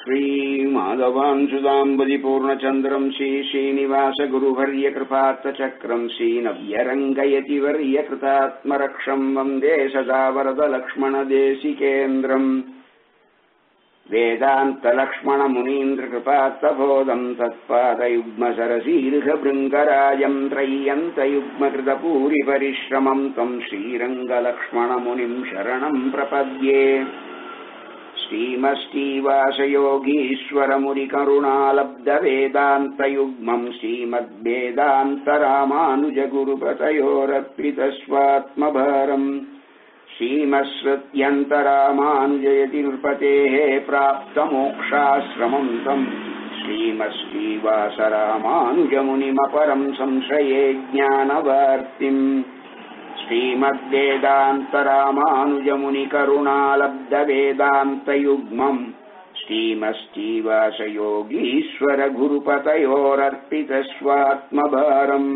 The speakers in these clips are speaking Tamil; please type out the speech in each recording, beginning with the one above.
श्रीमाधवांशुदाम्बुदि पूर्णचन्द्रम् श्रीश्रीनिवासगुरुवर्यकृपात्तचक्रम् श्रीनव्यरङ्गयति वर्यकृतात्मरक्षम् वन्दे सदा वरदलक्ष्मणदेशिकेन्द्रम् वेदान्तलक्ष्मणमुनीन्द्रकृपात्तबोधम् तत्पादयुग्मसरसीर्घभृङ्गराजम् त्रय्यन्तयुग्मकृतपूरिपरिश्रमम् तम् श्रीरङ्गलक्ष्मणमुनिम् शरणम् प्रपद्ये श्रीमष्टीवासयोगीश्वरमुनिकरुणालब्धवेदान्तयुग्मम् श्रीमद्वेदान्तरामानुजगुरुपतयोरर्पितस्वात्मभारम् श्रीमत्सृत्यन्तरामानुजयति नृपतेः प्राप्तमोक्षाश्रमम् तम् श्रीमश्रीवासरामानुजमुनिमपरम् संशये ज्ञानवार्तिम् श्रीमद्वेदान्तरामानुजमुनिकरुणालब्धवेदान्तयुग्मम् श्रीमश्रीवासयोगीश्वरगुरुपतयोरर्पितस्वात्मभारम्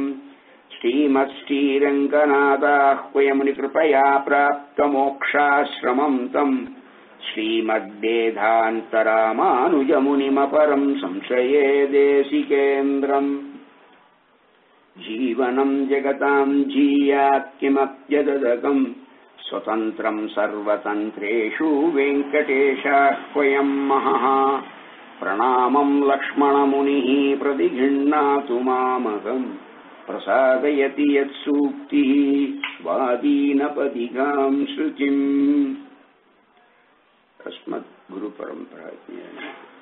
श्रीमत्श्रीरङ्गनाथाह्वयमुनिकृपया प्राप्तमोक्षाश्रमम् तम् श्रीमद्वेदान्तरामानुजमुनिमपरम् संशये देशिकेन्द्रम् जीवनम् जगताम् जीयात् किमप्यदकम् स्वतन्त्रम् सर्वतन्त्रेषु वेङ्कटेशाह्वयम् महः प्रणामम् लक्ष्मणमुनिः प्रतिगृह्णातु मामकम् प्रसादयति यत्सूक्तिः वादीनपदिकाम् श्रुतिम् अस्मद्गुरुपरम्पराज्ञेन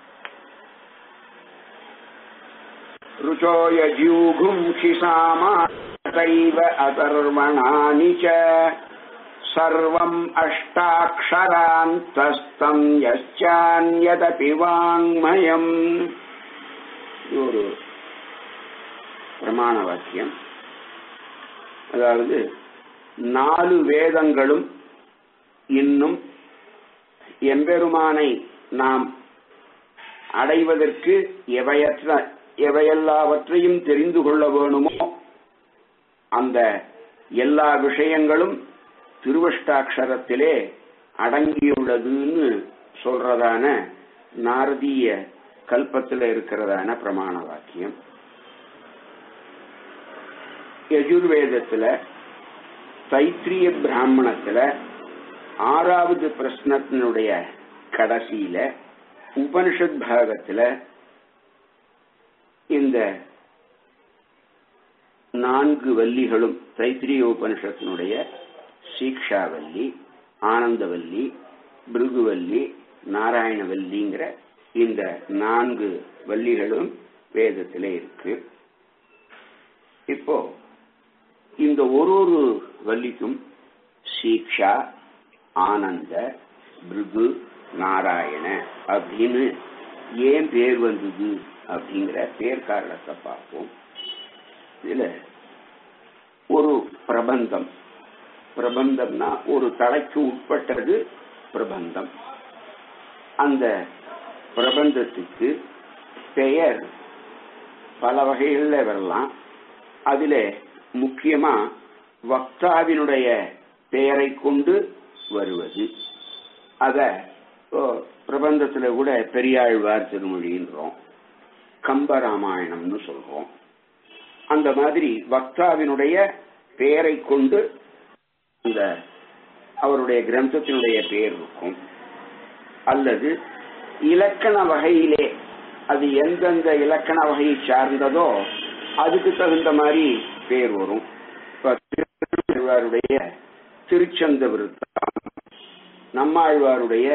ऋचो यज्यूघुंषि सामातैव अतर्वणानि च सर्वम् अष्टाक्षरान्तस्तम् यश्चान्यदपि वाङ्मयम् ஒரு பிரமாண வாக்கியம் அதாவது நாலு வேதங்களும் இன்னும் எம்பெருமானை நாம் அடைவதற்கு எவையற்ற எவையெல்லாவற்றையும் தெரிந்து கொள்ள வேணுமோ அந்த எல்லா விஷயங்களும் திருவஷ்டாட்சரத்திலே அடங்கியுள்ளதுன்னு சொல்றதான நாரதீய கல்பத்தில் இருக்கிறதான பிரமாண வாக்கியம் யஜுர்வேதத்துல தைத்திரிய பிராமணத்துல ஆறாவது பிரஸ்னத்தினுடைய கடைசியில உபனிஷத் பாகத்துல இந்த நான்கு வல்லிகளும் தைத்திரிய உபனிஷத்தினுடைய சீக்ஷாவல்லி ஆனந்தவல்லி பிருகுவல்லி நாராயணவல்லிங்கிற இந்த நான்கு வல்லிகளும் வேதத்திலே இருக்கு இப்போ இந்த ஒரு ஒரு வள்ளிக்கும் சீக்ஷா ஆனந்த பிருகு நாராயண அப்படின்னு ஏன் பேர் வந்தது அப்படிங்கிற பேர் காரணத்தை பார்ப்போம் இதுல ஒரு பிரபந்தம் பிரபந்தம்னா ஒரு தலைக்கு உட்பட்டது பிரபந்தம் அந்த பிரபந்தத்துக்கு பெயர் பல வகைகளில் வரலாம் அதுல முக்கியமா வக்தாவினுடைய பெயரை கொண்டு வருவது அத பிரபந்தத்துல கூட பெரியாழ்வார் திருமொழின்றோம் கம்பராமாயணம்னு சொல்றோம் அந்த மாதிரி வக்தாவினுடைய பெயரை கொண்டு அந்த அவருடைய கிரந்தத்தினுடைய பெயர் இருக்கும் அல்லது இலக்கண வகையிலே அது எந்தெந்த இலக்கண வகையை சார்ந்ததோ அதுக்கு தகுந்த மாதிரி பேர் வரும் திருவாருடைய திருச்சந்த விருத்தம் நம்மாழ்வாருடைய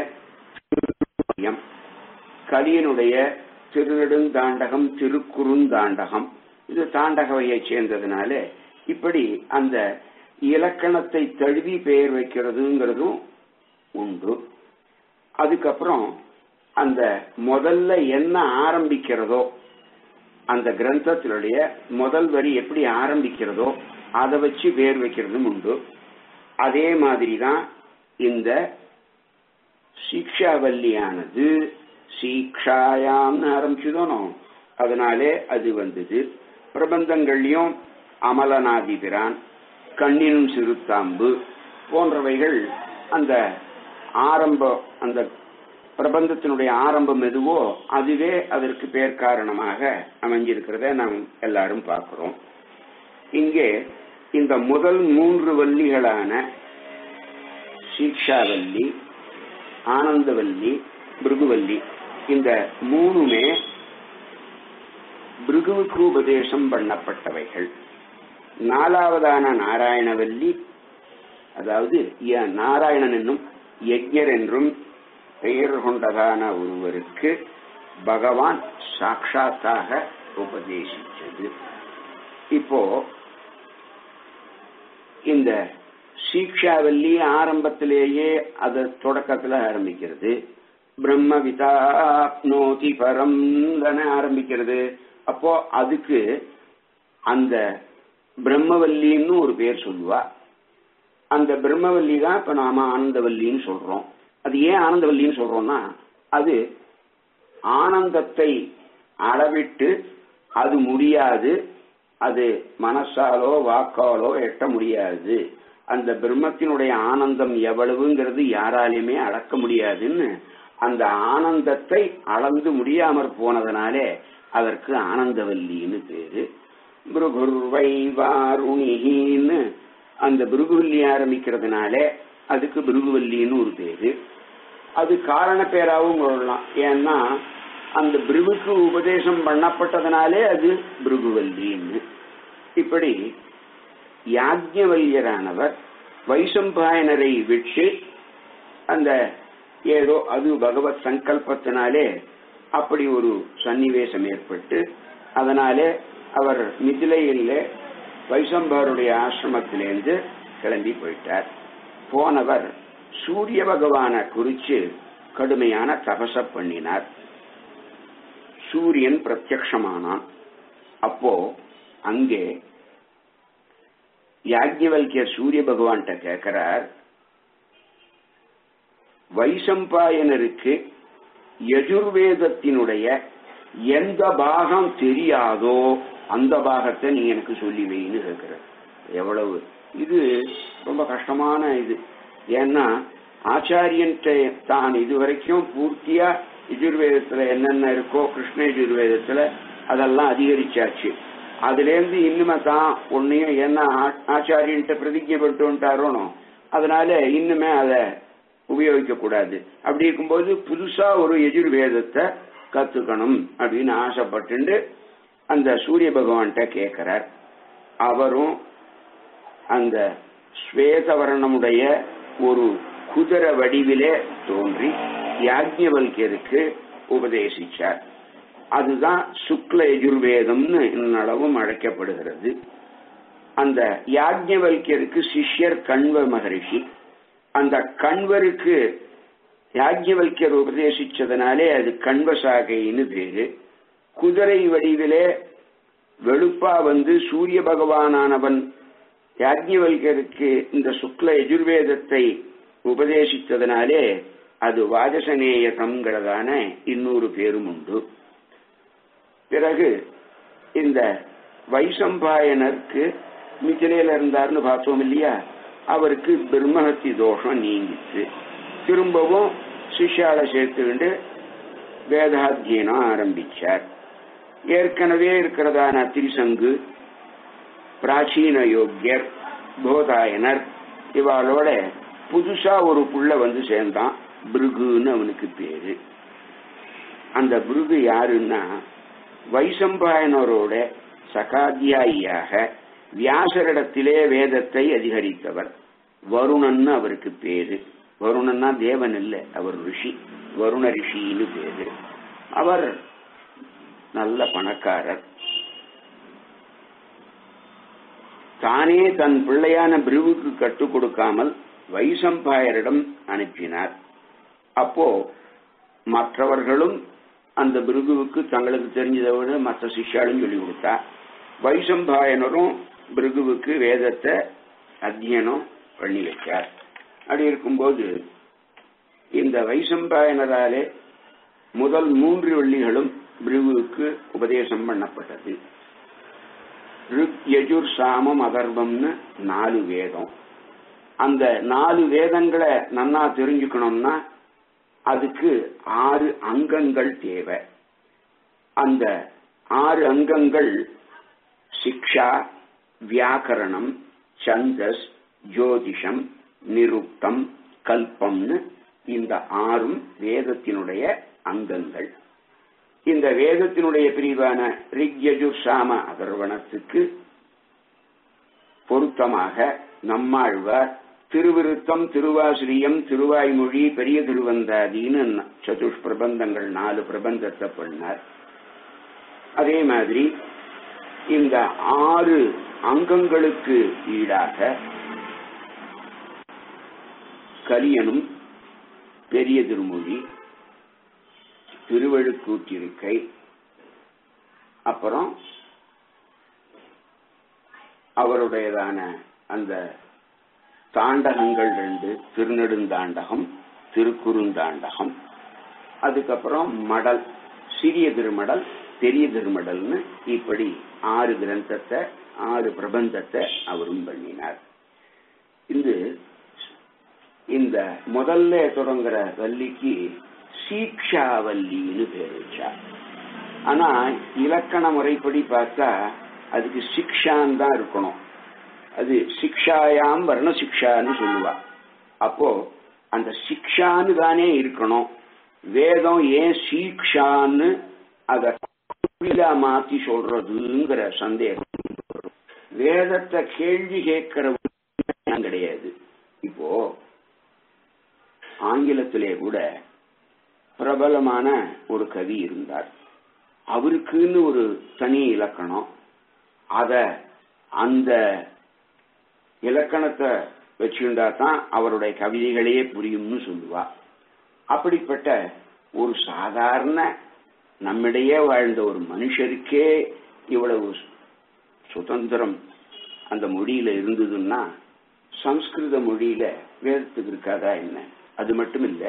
கலியனுடைய திருநெடுந்தாண்டகம் திருக்குறுந்தாண்டகம் இது தாண்டக வகையை சேர்ந்ததுனால இப்படி அந்த இலக்கணத்தை தழுவி பெயர் வைக்கிறதுங்கிறதும் உண்டு அதுக்கப்புறம் அந்த முதல்ல என்ன ஆரம்பிக்கிறதோ அந்த கிரந்தத்தினுடைய முதல் வரி எப்படி ஆரம்பிக்கிறதோ அதை வச்சு பேர் வைக்கிறதும் உண்டு அதே மாதிரி தான் இந்த சீக்ஷாவல்லியானது சீக்ஷாயாம்னு ஆரம்பிச்சுதானோ அதனாலே அது வந்தது பிரபந்தங்கள்லயும் அமலநாதிபிரான் கண்ணினும் சிறுத்தாம்பு போன்றவைகள் அந்த ஆரம்ப அந்த பிரபந்தத்தினுடைய ஆரம்பம் எதுவோ அதுவே அதற்கு பேர் காரணமாக அமைஞ்சிருக்கிறத நாம் எல்லாரும் பார்க்கிறோம் இங்கே இந்த முதல் மூன்று வள்ளிகளான சீக்ஷாவல்லி ஆனந்தவல்லி பிருகுவல்லி இந்த மூணுமே பிருகுவுக்கு உபதேசம் பண்ணப்பட்டவைகள் நாலாவதான நாராயணவல்லி அதாவது ய- நாராயணன் என்னும் யஜ்ஞர் என்றும் பெயர் கொண்டதான ஒருவருக்கு பகவான் சாட்சாத்தாக உபதேசித்தது இப்போ இந்த சீக்ஷாவல்லி ஆரம்பத்திலேயே அது தொடக்கத்துல ஆரம்பிக்கிறது பிரம்ம விதாப்னோதி பரம் தானே ஆரம்பிக்கிறது அப்போ அதுக்கு அந்த பிரம்மவல்லின்னு ஒரு பேர் சொல்லுவா அந்த பிரம்மவல்லி தான் இப்ப நாம ஆனந்தவல்லின்னு சொல்றோம் அது ஏன் ஆனந்தவல்லின்னு சொல்றோம்னா அது ஆனந்தத்தை அளவிட்டு அது முடியாது அது மனசாலோ வாக்காலோ எட்ட முடியாது அந்த பிரம்மத்தினுடைய ஆனந்தம் எவ்வளவுங்கிறது யாராலையுமே அளக்க முடியாதுன்னு அந்த ஆனந்தத்தை அளந்து முடியாமற் போனதனாலே அதற்கு ஆனந்தவல்லின்னு பேரு பிருகுர்வை வாருணிகின்னு அந்த பிருகுவல்லி ஆரம்பிக்கிறதுனாலே அதுக்கு பிருகுவல்லின்னு ஒரு பேரு அது காரண பேராவும் கொள்ளலாம் ஏன்னா அந்த பிருகுக்கு உபதேசம் பண்ணப்பட்டதனாலே அது பிருகுவல்லின்னு இப்படி யாஜ்ஞவல்யரானவர் வைசம்பாயனரை விட்டு அந்த ஏதோ அது பகவத் சங்கல்பத்தினாலே அப்படி ஒரு சன்னிவேசம் ஏற்பட்டு அதனாலே அவர் மிதிலையிலே வைசம்பருடைய ஆசிரமத்திலேருந்து கிளம்பி போயிட்டார் போனவர் சூரிய பகவான குறிச்சு கடுமையான தபச பண்ணினார் சூரியன் பிரத்யக்ஷமானான் அப்போ அங்கே யாஜ்ஞவல்கியர் சூரிய பகவான்கிட்ட கேட்கிறார் வைசம்பாயனருக்கு யஜுர்வேதத்தினுடைய எந்த பாகம் தெரியாதோ அந்த பாகத்தை நீ எனக்கு சொல்லி வைன்னு கேட்கிற எவ்வளவு இது ரொம்ப கஷ்டமான இது ஏன்னா ஆச்சாரியன்ட்ட தான் இதுவரைக்கும் பூர்த்தியா யஜுர்வேதத்துல என்னென்ன இருக்கோ கிருஷ்ண யஜுர்வேதத்துல அதெல்லாம் அதிகரிச்சாச்சு அதுல இருந்து இன்னுமே தான் ஒன்னையும் என்ன ஆ- ஆச்சாரியன்ட்ட பிரதிஜை பண்ணிட்டு வந்துட்டாரோனோ அதனால இன்னுமே அதை உபயோகிக்க கூடாது அப்படி இருக்கும்போது புதுசா ஒரு எஜுர்வேதத்தை கத்துக்கணும் அப்படின்னு ஆசைப்பட்டு அந்த சூரிய பகவான்கிட்ட கேட்கிறார் அவரும் அந்த ஸ்வேதவர்ணமுடைய ஒரு குதிரை வடிவிலே தோன்றி யாஜ்ஞவல்கியருக்கு உபதேசிச்சார் அதுதான் சுக்ல யஜுர்வேதம்னு இன்னளவும் அழைக்கப்படுகிறது அந்த யாஜ்ஞவல்கியருக்கு சிஷ்யர் கண்வ மகரிஷி அந்த கண்வருக்கு யாஜ்ஞவல்கியர் உபதேசிச்சதனாலே அது கண்வசாகைன்னு பேரு குதிரை வடிவிலே வெளுப்பா வந்து சூரிய பகவானானவன் யாஜ்ஞவல்கருக்கு இந்த சுக்ல யஜுர்வேதத்தை உபதேசித்ததனாலே அது வாஜசநேயசம்ங்கிறதான இன்னொரு பேரும் உண்டு பிறகு இந்த வைசம்பாயனருக்கு மிதிலையில இருந்தார்னு பார்த்தோம் இல்லையா அவருக்கு பிரம்மஹத்தி தோஷம் நீங்கிச்சு திரும்பவும் சிஷ்யால சேர்த்துக்கிண்டு வேதாத்தியனம் ஆரம்பிச்சார் ஏற்கனவே இருக்கிறதான திரிசங்கு பிராச்சீன யோக்கியர் போதாயனர் இவாளோட புதுசா ஒரு புள்ள வந்து சேர்ந்தான் பிருகுன்னு அவனுக்கு பேரு அந்த பிருகு யாருன்னா வைசம்பாயனரோட சகாத்தியாயியாக வியாசரிடத்திலே வேதத்தை அதிகரித்தவர் வருணன்னு அவருக்கு பேரு வருணன்னா தேவன் இல்ல அவர் ரிஷி வருண ரிஷின்னு பேரு அவர் நல்ல பணக்காரர் தானே தன் பிள்ளையான பிரிவுக்கு கற்றுக் கொடுக்காமல் வைசம்பாயரிடம் அனுப்பினார் அப்போ மற்றவர்களும் அந்த பிருகுவுக்கு தங்களுக்கு தெரிஞ்சதை விட மற்ற சிஷ்யாலும் சொல்லி கொடுத்தா வைசம்பாயனரும் பிருகுவுக்கு வேதத்தை அத்தியனம் பண்ணி வச்சார் அப்படி இருக்கும்போது இந்த வைசம்பாயனராலே முதல் மூன்று வள்ளிகளும் பிருகுவுக்கு உபதேசம் பண்ணப்பட்டது ருக் யஜுர் சாமம் அதர்வம்னு நாலு வேதம் அந்த நாலு வேதங்களை நன்னா தெரிஞ்சுக்கணும்னா அதுக்கு ஆறு அங்கங்கள் தேவை அந்த ஆறு அங்கங்கள் சிக்ஷா வியாக்கரணம் சந்தஸ் ஜோதிஷம் நிருக்தம் கல்பம்னு இந்த ஆறும் வேதத்தினுடைய அங்கங்கள் இந்த வேதத்தினுடைய பிரிவான ரிக்யஜுர் சாம அதர்வனத்துக்கு பொருத்தமாக நம்மாழ்வார் திருவிருத்தம் திருவாசிரியம் திருவாய்மொழி பெரிய திருவந்தாதின்னு சதுஷ் பிரபந்தங்கள் நாலு பிரபந்தத்தை பண்ணார் அதே மாதிரி இந்த ஆறு அங்கங்களுக்கு ஈடாக கலியனும் பெரிய திருமொழி திருவழுக்கூற்றிருக்கை அப்புறம் அவருடையதான அந்த தாண்டகங்கள் ரெண்டு திருநெடுந்தாண்டகம் திருக்குறுந்தாண்டகம் அதுக்கப்புறம் மடல் சிறிய திருமடல் பெரிய திருமடல்னு இப்படி ஆறு கிரந்தத்தை ஆறு பிரபந்தத்தை அவரும் பண்ணினார் இது இந்த முதல்ல தொடங்குற வள்ளிக்கு சீக்ஷாவல்லின்னு பேர் வச்சார் ஆனா இலக்கண முறைப்படி பார்த்தா அதுக்கு சிக்ஷான் தான் இருக்கணும் அது சிக்ஷாயாம் வர்ண சிக்ஷான்னு சொல்லுவா அப்போ அந்த சிக்ஷான்னு தானே இருக்கணும் வேதம் ஏன் சீக்ஷான்னு அத மாத்தி சொல்றதுங்கிற சந்தேகம் வேதத்தை கேள்வி கேட்கிற கிடையாது இப்போ ஆங்கிலத்திலே கூட பிரபலமான ஒரு கவி இருந்தார் அவருக்குன்னு ஒரு தனி இலக்கணம் அத அந்த இலக்கணத்தை வச்சுண்டா தான் அவருடைய கவிதைகளே புரியும்னு சொல்லுவா அப்படிப்பட்ட ஒரு சாதாரண நம்மிடையே வாழ்ந்த ஒரு மனுஷருக்கே இவ்வளவு சுதந்திரம் அந்த மொழியில இருந்ததுன்னா சம்ஸ்கிருத மொழியில வேதத்துக்கு இருக்காதா என்ன அது மட்டும் இல்ல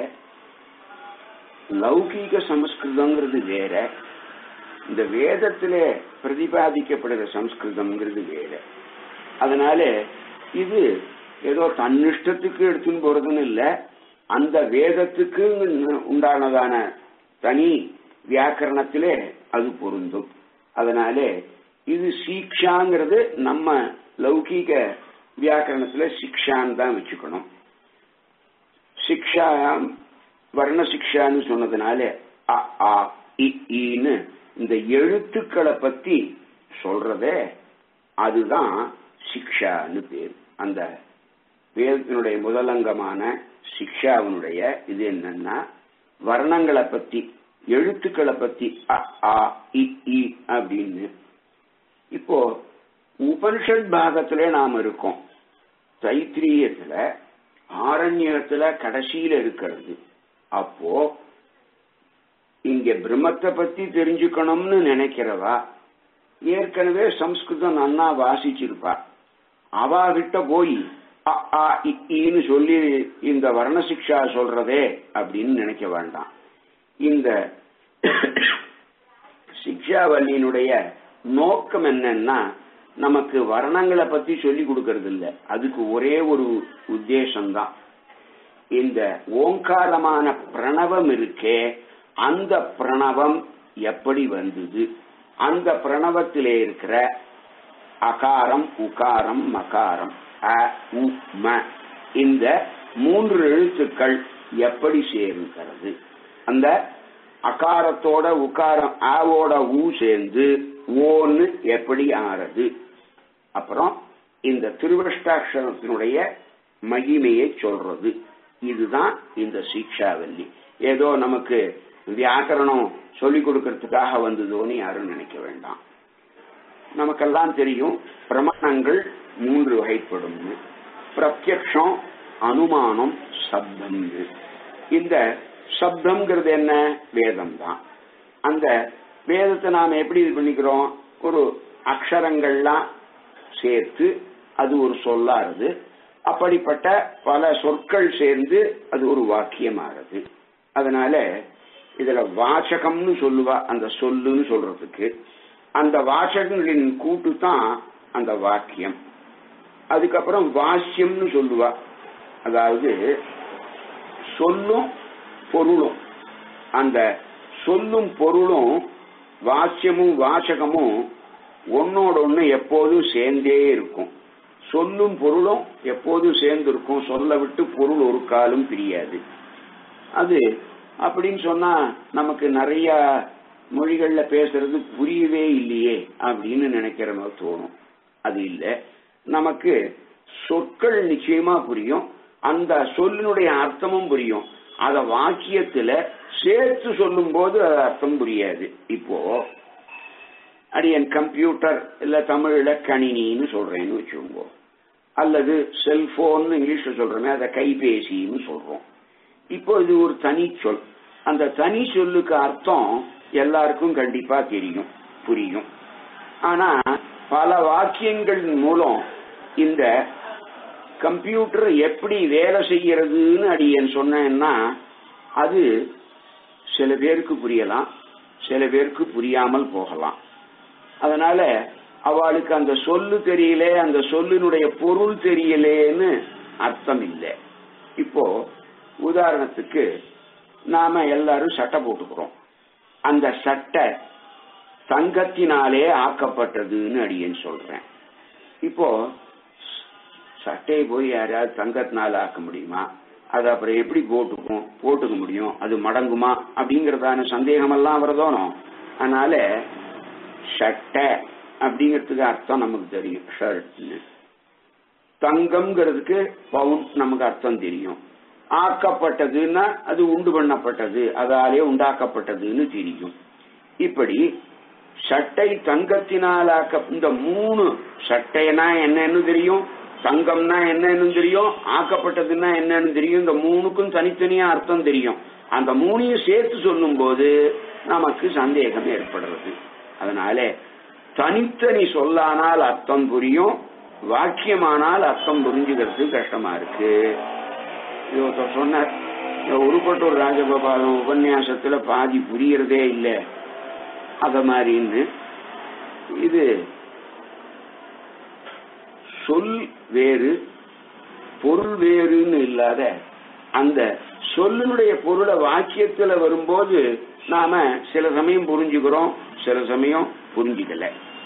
லௌகீக சமஸ்கிருதங்கிறது வேற இந்த வேதத்திலே பிரதிபாதிக்கப்படுகிற சம்ஸ்கிருதம்ங்கிறது வேற அதனால இது ஏதோ தன்னிஷ்டத்துக்கு எடுத்துன்னு போறதுன்னு இல்ல அந்த வேதத்துக்கு உண்டானதான தனி வியாக்கரணத்திலே அது பொருந்தும் அதனால இது சீக்ஷாங்கிறது நம்ம லௌகீக வியாக்கரணத்துல சிக்ஷான்னு தான் வச்சுக்கணும் சிக்ஷா வர்ண சிக்ஷான்னு சொன்னதுனால அ ஆ இன்னு இந்த எழுத்துக்களை பத்தி சொல்றதே அதுதான் சிக்ஷான்னு பேர் அந்த வேதத்தினுடைய முதலங்கமான சிக்ஷாவினுடைய இது என்னன்னா வர்ணங்களை பத்தி எழுத்துக்களை பத்தி அ ஆ இ இ அப்படின்னு இப்போ உபனிஷத் பாகத்துல நாம இருக்கோம் தைத்திரியத்துல ஆரண்யத்துல கடைசியில இருக்கிறது அப்போ இங்க பிரம்மத்தை பத்தி தெரிஞ்சுக்கணும்னு நினைக்கிறவா ஏற்கனவே சம்ஸ்கிருதம் நன்னா வாசிச்சிருப்பா அவா கிட்ட போய் அ ஆ இன்னு சொல்லி இந்த வர்ணசிக்ஷா சொல்றதே அப்படின்னு நினைக்க வேண்டாம் இந்த சிக்ஷாவல்லியினுடைய நோக்கம் என்னன்னா நமக்கு வர்ணங்களை பத்தி சொல்லி கொடுக்கறது இல்ல அதுக்கு ஒரே ஒரு உத்தேசம்தான் இந்த ஓங்காரமான பிரணவம் இருக்கே அந்த பிரணவம் எப்படி வந்தது அந்த பிரணவத்திலே இருக்கிற அகாரம் உகாரம் மகாரம் அ உ ம இந்த மூன்று எழுத்துக்கள் எப்படி சேர்க்கிறது அந்த அகாரத்தோட உக்காரம் ஆவோட ஊ சேர்ந்து ஓன்னு எப்படி ஆறது அப்புறம் இந்த திருவஷ்டாட்சரத்தினுடைய மகிமையை சொல்றது இதுதான் இந்த சீக்ஷாவல்லி ஏதோ நமக்கு வியாக்கரணம் சொல்லிக் கொடுக்கறதுக்காக வந்ததோன்னு யாரும் நினைக்க வேண்டாம் நமக்கெல்லாம் தெரியும் பிரமாணங்கள் மூன்று வகைப்படும் பிரத்யக்ஷம் அனுமானம் சப்தம் இந்த சப்தம்ங்கிறது என்ன வேதம் தான் அந்த வேதத்தை நாம எப்படி இது பண்ணிக்கிறோம் ஒரு அக்ஷரங்கள்லாம் சேர்த்து அது ஒரு சொல்லாருது அப்படிப்பட்ட பல சொற்கள் சேர்ந்து அது ஒரு வாக்கியமாறுது அதனால இதுல வாசகம்னு சொல்லுவா அந்த சொல்லுன்னு சொல்றதுக்கு அந்த வாசகங்களின் கூட்டு தான் அந்த வாக்கியம் அதுக்கப்புறம் வாசியம்னு சொல்லுவா அதாவது சொல்லும் பொருளும் அந்த சொல்லும் பொருளும் வாக்கியமும் வாசகமும் ஒன்னோட ஒண்ணு எப்போதும் சேர்ந்தே இருக்கும் சொல்லும் பொருளும் எப்போதும் சேர்ந்து இருக்கும் சொல்ல விட்டு பொருள் ஒரு காலும் பிரியாது அது அப்படின்னு சொன்னா நமக்கு நிறைய மொழிகள்ல பேசுறது புரியவே இல்லையே அப்படின்னு நினைக்கிற மாதிரி தோணும் அது இல்ல நமக்கு சொற்கள் நிச்சயமா புரியும் அந்த சொல்லினுடைய அர்த்தமும் புரியும் அத வாக்கியத்துல சேர்த்து சொல்லும் போது அது அர்த்தம் புரியாது இப்போ அடியன் கம்ப்யூட்டர் இல்ல தமிழ்ல கணினின்னு சொல்றேன்னு வச்சுக்கோங்க அல்லது செல்போன் இங்கிலீஷ்ல சொல்றோமே அதை கைபேசின்னு சொல்றோம் இப்போ இது ஒரு தனி சொல் அந்த தனி சொல்லுக்கு அர்த்தம் எல்லாருக்கும் கண்டிப்பா தெரியும் புரியும் ஆனா பல வாக்கியங்கள் மூலம் இந்த கம்ப்யூட்டர் எப்படி வேலை செய்யறதுன்னு அடியன் சொன்னேன்னா அது சில பேருக்கு புரியலாம் சில பேருக்கு புரியாமல் போகலாம் அதனால அவளுக்கு அந்த சொல்லு தெரியல அந்த சொல்லினுடைய பொருள் தெரியலேன்னு அர்த்தம் இல்லை இப்போ உதாரணத்துக்கு நாம எல்லாரும் சட்டை போட்டுக்கிறோம் அந்த சட்டை தங்கத்தினாலே ஆக்கப்பட்டதுன்னு அடியேன்னு சொல்றேன் இப்போ சட்டையை போய் யாராவது தங்கத்தினால ஆக்க முடியுமா அது அப்புறம் எப்படி போட்டுக்கும் போட்டுக்க முடியும் அது மடங்குமா அப்படிங்கறதான சந்தேகம் எல்லாம் வரதோனும் அதனால சட்டை அப்படிங்கிறதுக்கு அர்த்தம் நமக்கு தெரியும் ஷர்ட்னு தங்கம்ங்கிறதுக்கு பவுன் நமக்கு அர்த்தம் தெரியும் ஆக்கப்பட்டதுன்னா அது உண்டு பண்ணப்பட்டது அதாலே உண்டாக்கப்பட்டதுன்னு தெரியும் இப்படி சட்டை தங்கத்தினால் ஆக்க இந்த மூணு சட்டைனா என்னன்னு தெரியும் தங்கம்னா என்னன்னு தெரியும் ஆக்கப்பட்டதுன்னா என்னன்னு தெரியும் இந்த மூணுக்கும் தனித்தனியா அர்த்தம் தெரியும் அந்த மூணையும் சேர்த்து சொல்லும் போது நமக்கு சந்தேகம் ஏற்படுறது அதனால தனித்தனி சொல்லானால் அர்த்தம் புரியும் வாக்கியமானால் அர்த்தம் புரிஞ்சுக்கிறது கஷ்டமா இருக்கு இது ஒருத்தர் சொன்னார் உருப்பட்டூர் ராஜகோபாலம் உபன்யாசத்துல பாதி புரியறதே இல்லை அத மாதிரின்னு இது சொல் வேறு பொருள் வேறுன்னு இல்லாத அந்த சொல்லினுடைய பொருளை வாக்கியத்துல வரும்போது நாம சில சமயம் புரிஞ்சுக்கிறோம் சில சமயம் புரிஞ்சுக்கல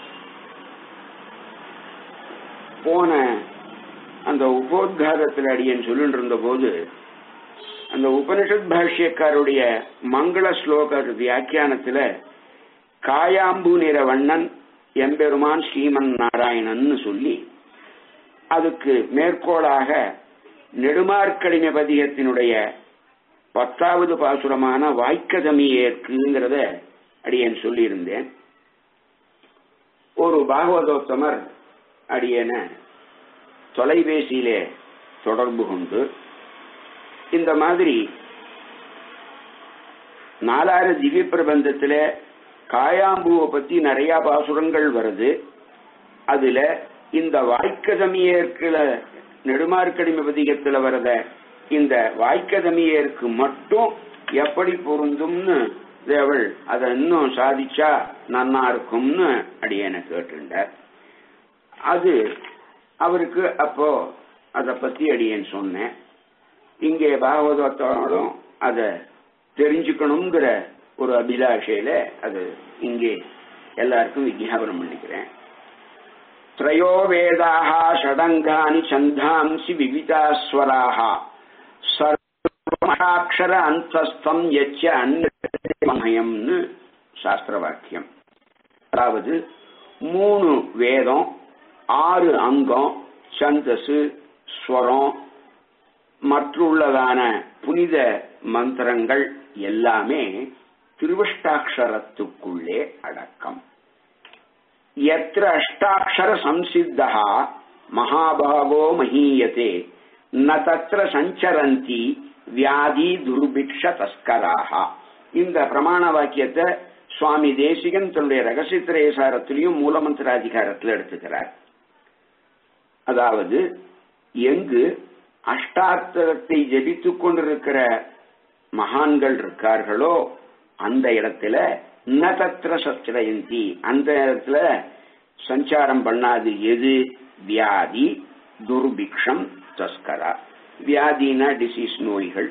போன அந்த உபோத்காரத்தில் அடியன் சொல்லிட்டு இருந்த போது அந்த உபனிஷத் பாஷ்யக்காருடைய மங்கள ஸ்லோக வியாக்கியானத்துல காயாம்பு நிற வண்ணன் எம்பெருமான் ஸ்ரீமன் நாராயணன் சொல்லி அதுக்கு மேற்கோளாக நெடுமார்க்கடிமை பதிகத்தினுடைய பத்தாவது பாசுரமான வாய்க்கதமி ஏற்குங்கிறத அடியன் சொல்லியிருந்தேன் ஒரு பாகவதோத்தமர் அடியன தொலைபேசியிலே தொடர்பு கொண்டு இந்த மாதிரி நாலாறு திவ்ய பிரபந்தத்துல காயாம்பூவை பத்தி நிறைய பாசுரங்கள் வருது அதுல இந்த வாய்க்கதமியேற்குல நெடுமார்க்கடிமை பதிகத்துல வரத இந்த வாய்க்கதமியேற்கு மட்டும் எப்படி பொருந்தும்னு தேவள் அதை இன்னும் சாதிச்சா நன்னா இருக்கும்னு அடியனை கேட்டுண்டார் அது அவருக்கு அப்போ அதை பத்தி அடியன் சொன்னேன் இங்கே பாகவதத்தோடும் அதை தெரிஞ்சுக்கணுங்கிற ஒரு அபிலாஷையில அது இங்கே எல்லாருக்கும் விஜாபனம் பண்ணிக்கிறேன் त्रयो वेदाः षडङ्गानि छन्दांसि विवितास्वराः सर्वाक्षर அந்தஸ்தம் எச்ச அன்னமயம்னு சாஸ்திர வாக்கியம் அதாவது மூணு வேதம் ஆறு அங்கம் சந்தசு ஸ்வரம் மற்றுள்ளதான புனித மந்திரங்கள் எல்லாமே திருவஷ்டாட்சரத்துக்குள்ளே அடக்கம் यत्र अष्टाक्षर संसिद्धः महाभागो महीयते न तत्र சஞ்சரந்தி வியாதி துர்பிக்ஷ தஸ்கராக இந்த பிரமாண வாக்கியத்தை சுவாமி தேசிகன் தன்னுடைய ரகசியத்திரேசாரத்திலையும் மூலமந்திராதிகாரத்தில் எடுத்துக்கிறார் அதாவது எங்கு அஷ்டாத்திரத்தை ஜபித்துக் கொண்டிருக்கிற மகான்கள் இருக்கார்களோ அந்த இடத்துல ந தத்திர சச்சரயந்தி அந்த இடத்துல சஞ்சாரம் பண்ணாது எது வியாதி துர்பிக்ஷம் தஸ்கரா வியாதினா டிசீஸ் நோய்கள்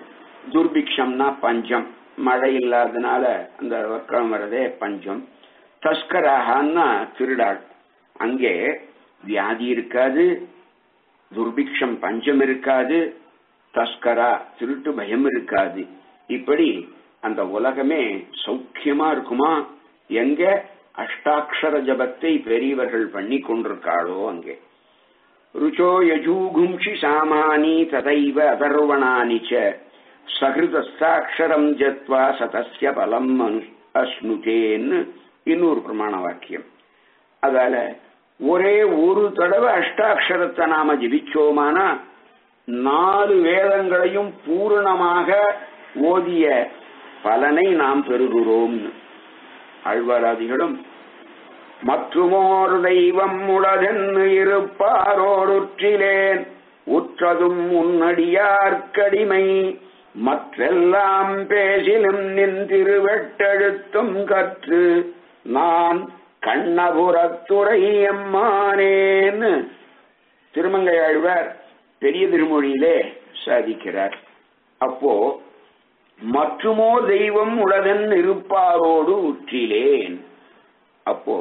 துர்பிக்ஷம்னா பஞ்சம் மழை இல்லாதனால அந்த வர்க்கம் வரதே பஞ்சம் தஸ்கராகன்னா திருடாள் அங்கே வியாதி இருக்காது துர்பிக்ஷம் பஞ்சம் இருக்காது தஸ்கரா திருட்டு பயம் இருக்காது இப்படி அந்த உலகமே சௌக்கியமா இருக்குமா எங்க அஷ்டாட்சர ஜபத்தை பெரியவர்கள் பண்ணி கொண்டிருக்காளோ அங்கே ருச்சோ யஜூகும்ஷி சாமானி ததைவ அதர்வணானி ச சகிருதஸ்தாட்சரம் ஜத்வா சதஸ்ய பலம் அனு அஸ்னுதேன்னு இன்னொரு பிரமாண வாக்கியம் அதால ஒரே ஒரு தடவை அஷ்டாட்சரத்தை நாம ஜபிச்சோமானா நாலு வேதங்களையும் பூரணமாக ஓதிய பலனை நாம் பெறுகிறோம்னு ஆழ்வாராதிகளும் மற்றுமோர் தெய்வம் உளதென்னு இருப்பாரோடுற்றிலேன் உற்றதும் உன்னடியார்க்கடிமை மற்றெல்லாம் பேசிலும் நின் திருவெட்டெழுத்தும் கற்று நான் கண்ணபுரத்துறை எம்மானேன்னு திருமங்கை ஆழ்வார் பெரிய திருமொழியிலே சாதிக்கிறார் அப்போ மற்றுமோ தெய்வம் உலகன் இருப்பாரோடு உற்றிலேன் அப்போ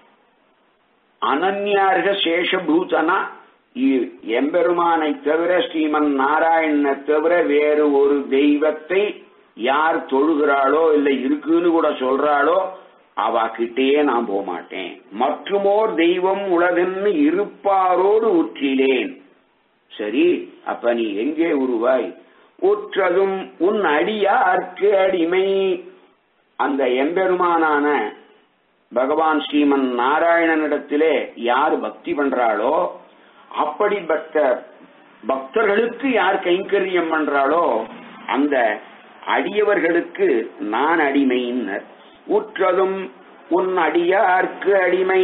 அனன்யார்க சேஷபூதனா இ- எம்பெருமானை தவிர ஸ்ரீமன் நாராயணனை தவிர வேறு ஒரு தெய்வத்தை யார் தொழுகிறாளோ இல்லை இருக்குன்னு கூட சொல்றாளோ அவ கிட்டேயே நான் போக மாட்டேன் மற்றுமோர் தெய்வம் உலகன்னு இருப்பாரோடு உற்றிலேன் சரி அப்ப நீ எங்கே உருவாய் உற்றதும் உன் அடியார்க்கு அடிமை அந்த எம்பெருமானான பகவான் ஸ்ரீமன் நாராயணனிடத்திலே யார் பக்தி பண்றாளோ அப்படிப்பட்ட பக்தர்களுக்கு யார் கைங்கரியம் பண்றாளோ அந்த அடியவர்களுக்கு நான் அடிமைன்னர் உற்றதும் உன் அடியார்க்கு அடிமை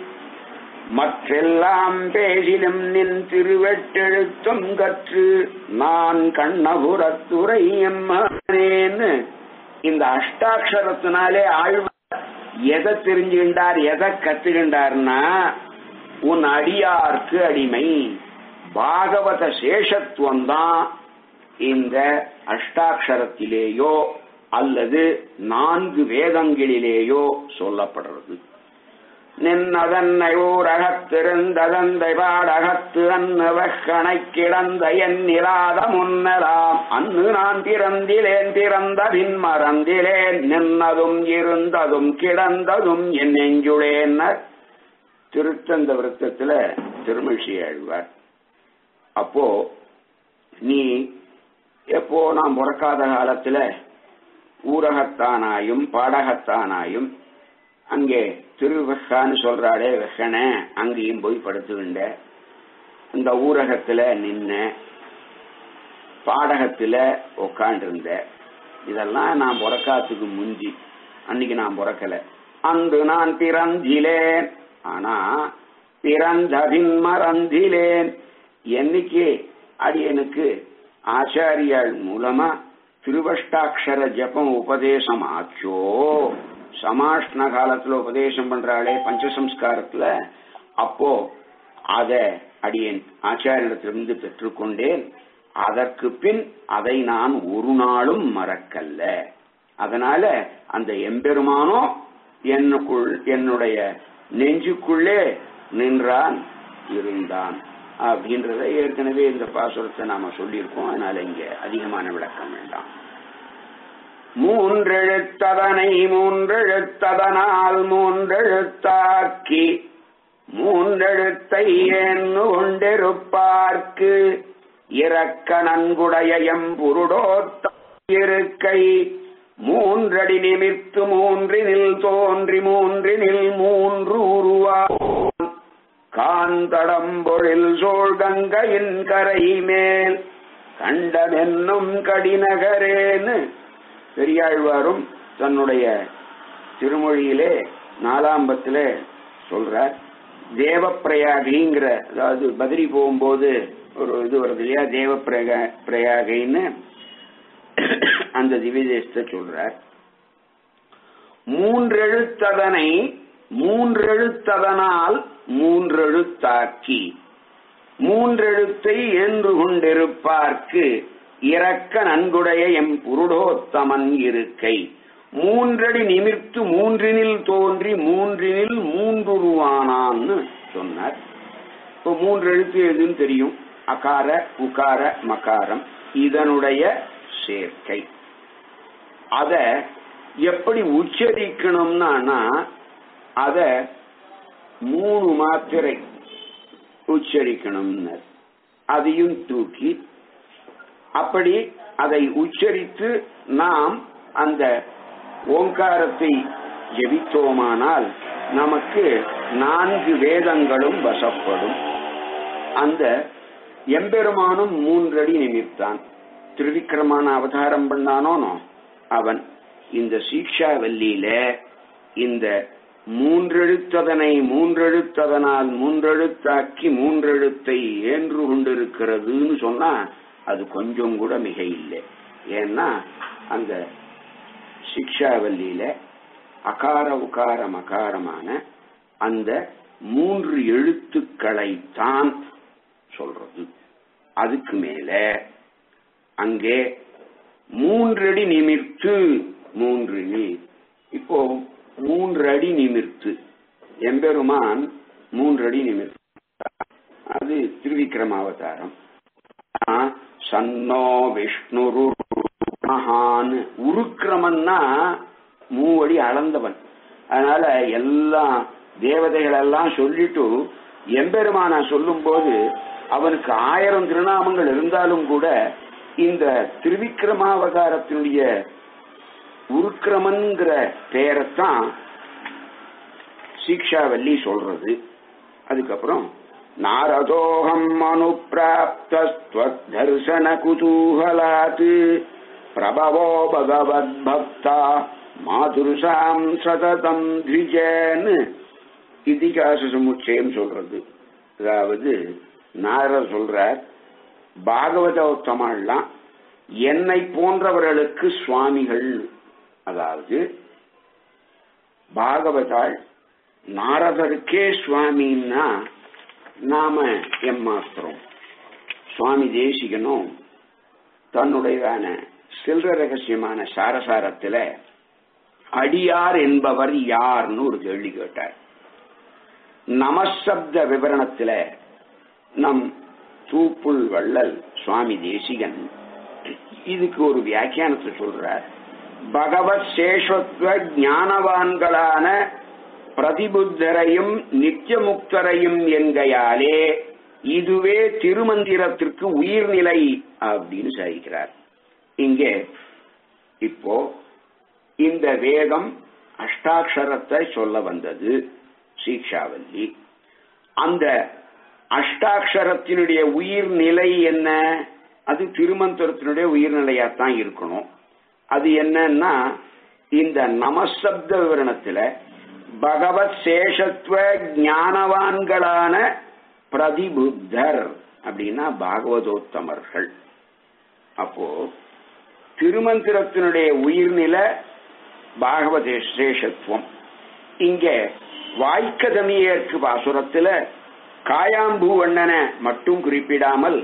மற்றெல்லாம் பேசிலும் நின் திருவெட்டெழுத்தும் கற்று நான் கண்ணபுரத்துறை எம்மானேன்னு இந்த அஷ்டாட்சரத்தினாலே ஆழ்வார் எதை தெரிஞ்சுகின்றார் எதை கத்துகின்றார்னா உன் அடியார்க்கு அடிமை பாகவத சேஷத்துவம் தான் இந்த அஷ்டாட்சரத்திலேயோ அல்லது நான்கு வேதங்களிலேயோ சொல்லப்படுறது நின்னதன்னை ஊரகத்திருந்ததந்தை பாடகத்து அன்னவக்கணை கிடந்த என் நிராத முன்னலாம் அன்னு நான் திறந்திலேன் திறந்த பின் மறந்திலேன் நின்னதும் இருந்ததும் கிடந்ததும் என் நெஞ்சுளேன்னர் திருத்தந்த விருத்தத்துல திருமிழ்ச்சி ஆழ்வார் அப்போ நீ எப்போ நான் பிறக்காத காலத்துல ஊரகத்தானாயும் பாடகத்தானாயும் அங்கே திருவெக்கான்னு சொல்றாளே வெக்கன அங்கேயும் போய் படுத்துக்கிண்ட இந்த ஊரகத்துல நின்ன பாடகத்துல உக்காண்டிருந்த இதெல்லாம் நான் பிறக்காத்துக்கு முந்தி அன்னைக்கு நான் பிறக்கல அன்று நான் பிறந்திலேன் ஆனா பிறந்தபின் மறந்திலேன் என்னைக்கு அடியனுக்கு ஆச்சாரியாள் மூலமா திருவஷ்டாட்சர ஜபம் உபதேசம் ஆச்சோ சமாஷ்ண காலத்துல உபதேசம் பண்றாளே பஞ்சசம்ஸ்காரத்துல அப்போ அத அடியேன் ஆச்சாரியத்திலிருந்து பெற்றுக்கொண்டேன் அதற்கு பின் அதை நான் ஒரு நாளும் மறக்கல்ல அதனால அந்த எம்பெருமானோ என்னுக்குள் என்னுடைய நெஞ்சுக்குள்ளே நின்றான் இருந்தான் அப்படின்றத ஏற்கனவே இந்த பாசுரத்தை நாம சொல்லியிருக்கோம் அதனால இங்க அதிகமான விளக்கம் வேண்டாம் மூன்றெழுத்ததனை மூன்றெழுத்ததனால் மூன்றெழுத்தாக்கி மூன்றெழுத்தை எண்ணு கொண்டிருப்பார்க்கு இறக்க நன்குடைய எம்புருடோத்த இருக்கை மூன்றடி நிமித்து மூன்றினில் தோன்றி மூன்றினில் மூன்று உருவா காந்தடம்பொழில் சோழ் கங்கையின் கரை மேல் கண்டமென்னும் கடிநகரேன்னு பெரியாழ்வாரும் தன்னுடைய திருமொழியிலே நாலாம்பத்திலே சொல்றார் தேவப்பிரயாகிங்கிற அதாவது பத்ரி போகும்போது ஒரு இது வருது இல்லையா தேவ பிரயாகைன்னு அந்த திவ்யதேசத்தை சொல்றார் மூன்றெழுத்ததனை மூன்றெழுத்ததனால் மூன்றெழுத்தாக்கி மூன்றெழுத்தை என்று கொண்டிருப்பார்க்கு இறக்க நன்குடைய எம் புருடோத்தமன் இருக்கை மூன்றடி நிமிர்த்து மூன்றினில் தோன்றி மூன்றினில் மூன்றுருவானான்னு சொன்னார் இப்போ மூன்று எழுத்து எதுன்னு தெரியும் அகார உகார மகாரம் இதனுடைய சேர்க்கை அத எப்படி உச்சரிக்கணும்னா அத மூணு மாத்திரை உச்சரிக்கணும்னு அதையும் தூக்கி அப்படி அதை உச்சரித்து நாம் அந்த ஓங்காரத்தை ஜெபித்தோமானால் நமக்கு நான்கு வேதங்களும் வசப்படும் அந்த எம்பெருமானும் மூன்றடி நிமித்தான் திருவிக்கிரமான அவதாரம் பண்ணானோனோ அவன் இந்த சீக்ஷாவல்லியில இந்த மூன்றெழுத்ததனை மூன்றெழுத்ததனால் மூன்றெழுத்தாக்கி மூன்றெழுத்தை ஏன்று கொண்டிருக்கிறதுன்னு சொன்னா அது கொஞ்சம் கூட மிக இல்லை ஏன்னா அந்த சிக்ஷாவல்லியில அகார உகார மகாரமான அந்த மூன்று எழுத்துக்களை தான் சொல்றது அதுக்கு மேல அங்கே மூன்றடி நிமிர்த்து மூன்று இப்போ மூன்று அடி நிமிர்த்து எம்பெருமான் மூன்று அடி நிமிர்த்து அது திருவிக்கிரமாவதாரம் சன்னோ விஷ்ணுரு மகான் உருக்கிரமன்னா மூவடி அளந்தவன் அதனால எல்லாம் தேவதைகள் எல்லாம் சொல்லிட்டு எம்பெருமான சொல்லும் போது அவனுக்கு ஆயிரம் திருநாமங்கள் இருந்தாலும் கூட இந்த திருவிக்கிரமாவதாரத்தினுடைய உருக்கிரமன்கிற பெயரைத்தான் சீக்ஷாவல்லி சொல்றது அதுக்கப்புறம் நாரதோகம் அனுப்பிராப்தர்சன குதூகலாத் பிரபவோ பகவத் பக்தா மாதுருசாம் சததம் த்விஜன்னு இதிகாச சமுச்சயம் சொல்றது அதாவது நாரர் சொல்றார் பாகவதோத்தமெல்லாம் என்னை போன்றவர்களுக்கு சுவாமிகள் அதாவது பாகவதாள் நாரதருக்கே சுவாமின்னா நாம எம்மாத்திரம் சுவாமி தேசிகனும் தன்னுடையதான செல்வ ரகசியமான சாரசாரத்துல அடியார் என்பவர் யார்னு ஒரு கேள்வி கேட்டார் நமசப்த விவரணத்துல நம் தூப்புள் வள்ளல் சுவாமி தேசிகன் இதுக்கு ஒரு வியாக்கியானத்தை சொல்றார் பகவத் சேஷத்துவ ஞானவான்களான பிரதிபுத்தரையும் நித்தியமுக்தரையும் என்கையாலே இதுவே திருமந்திரத்திற்கு உயிர்நிலை அப்படின்னு சாதிக்கிறார் இங்கே இப்போ இந்த வேதம் அஷ்டாட்சரத்தை சொல்ல வந்தது சீக்ஷாவல்லி அந்த அஷ்டாட்சரத்தினுடைய உயிர்நிலை என்ன அது திருமந்திரத்தினுடைய உயிர்நிலையாத்தான் இருக்கணும் அது என்னன்னா இந்த நமசப்த விவரணத்துல பகவத் சேஷத்துவ ஞானவான்களான பிரதிபுத்தர் அப்படின்னா பாகவதோத்தமர்கள் அப்போ திருமந்திரத்தினுடைய உயிர்நிலை பாகவத சேஷத்துவம் இங்க வாய்க்கதமியேற்கு பாசுரத்துல காயாம்பூவண்ணன மட்டும் குறிப்பிடாமல்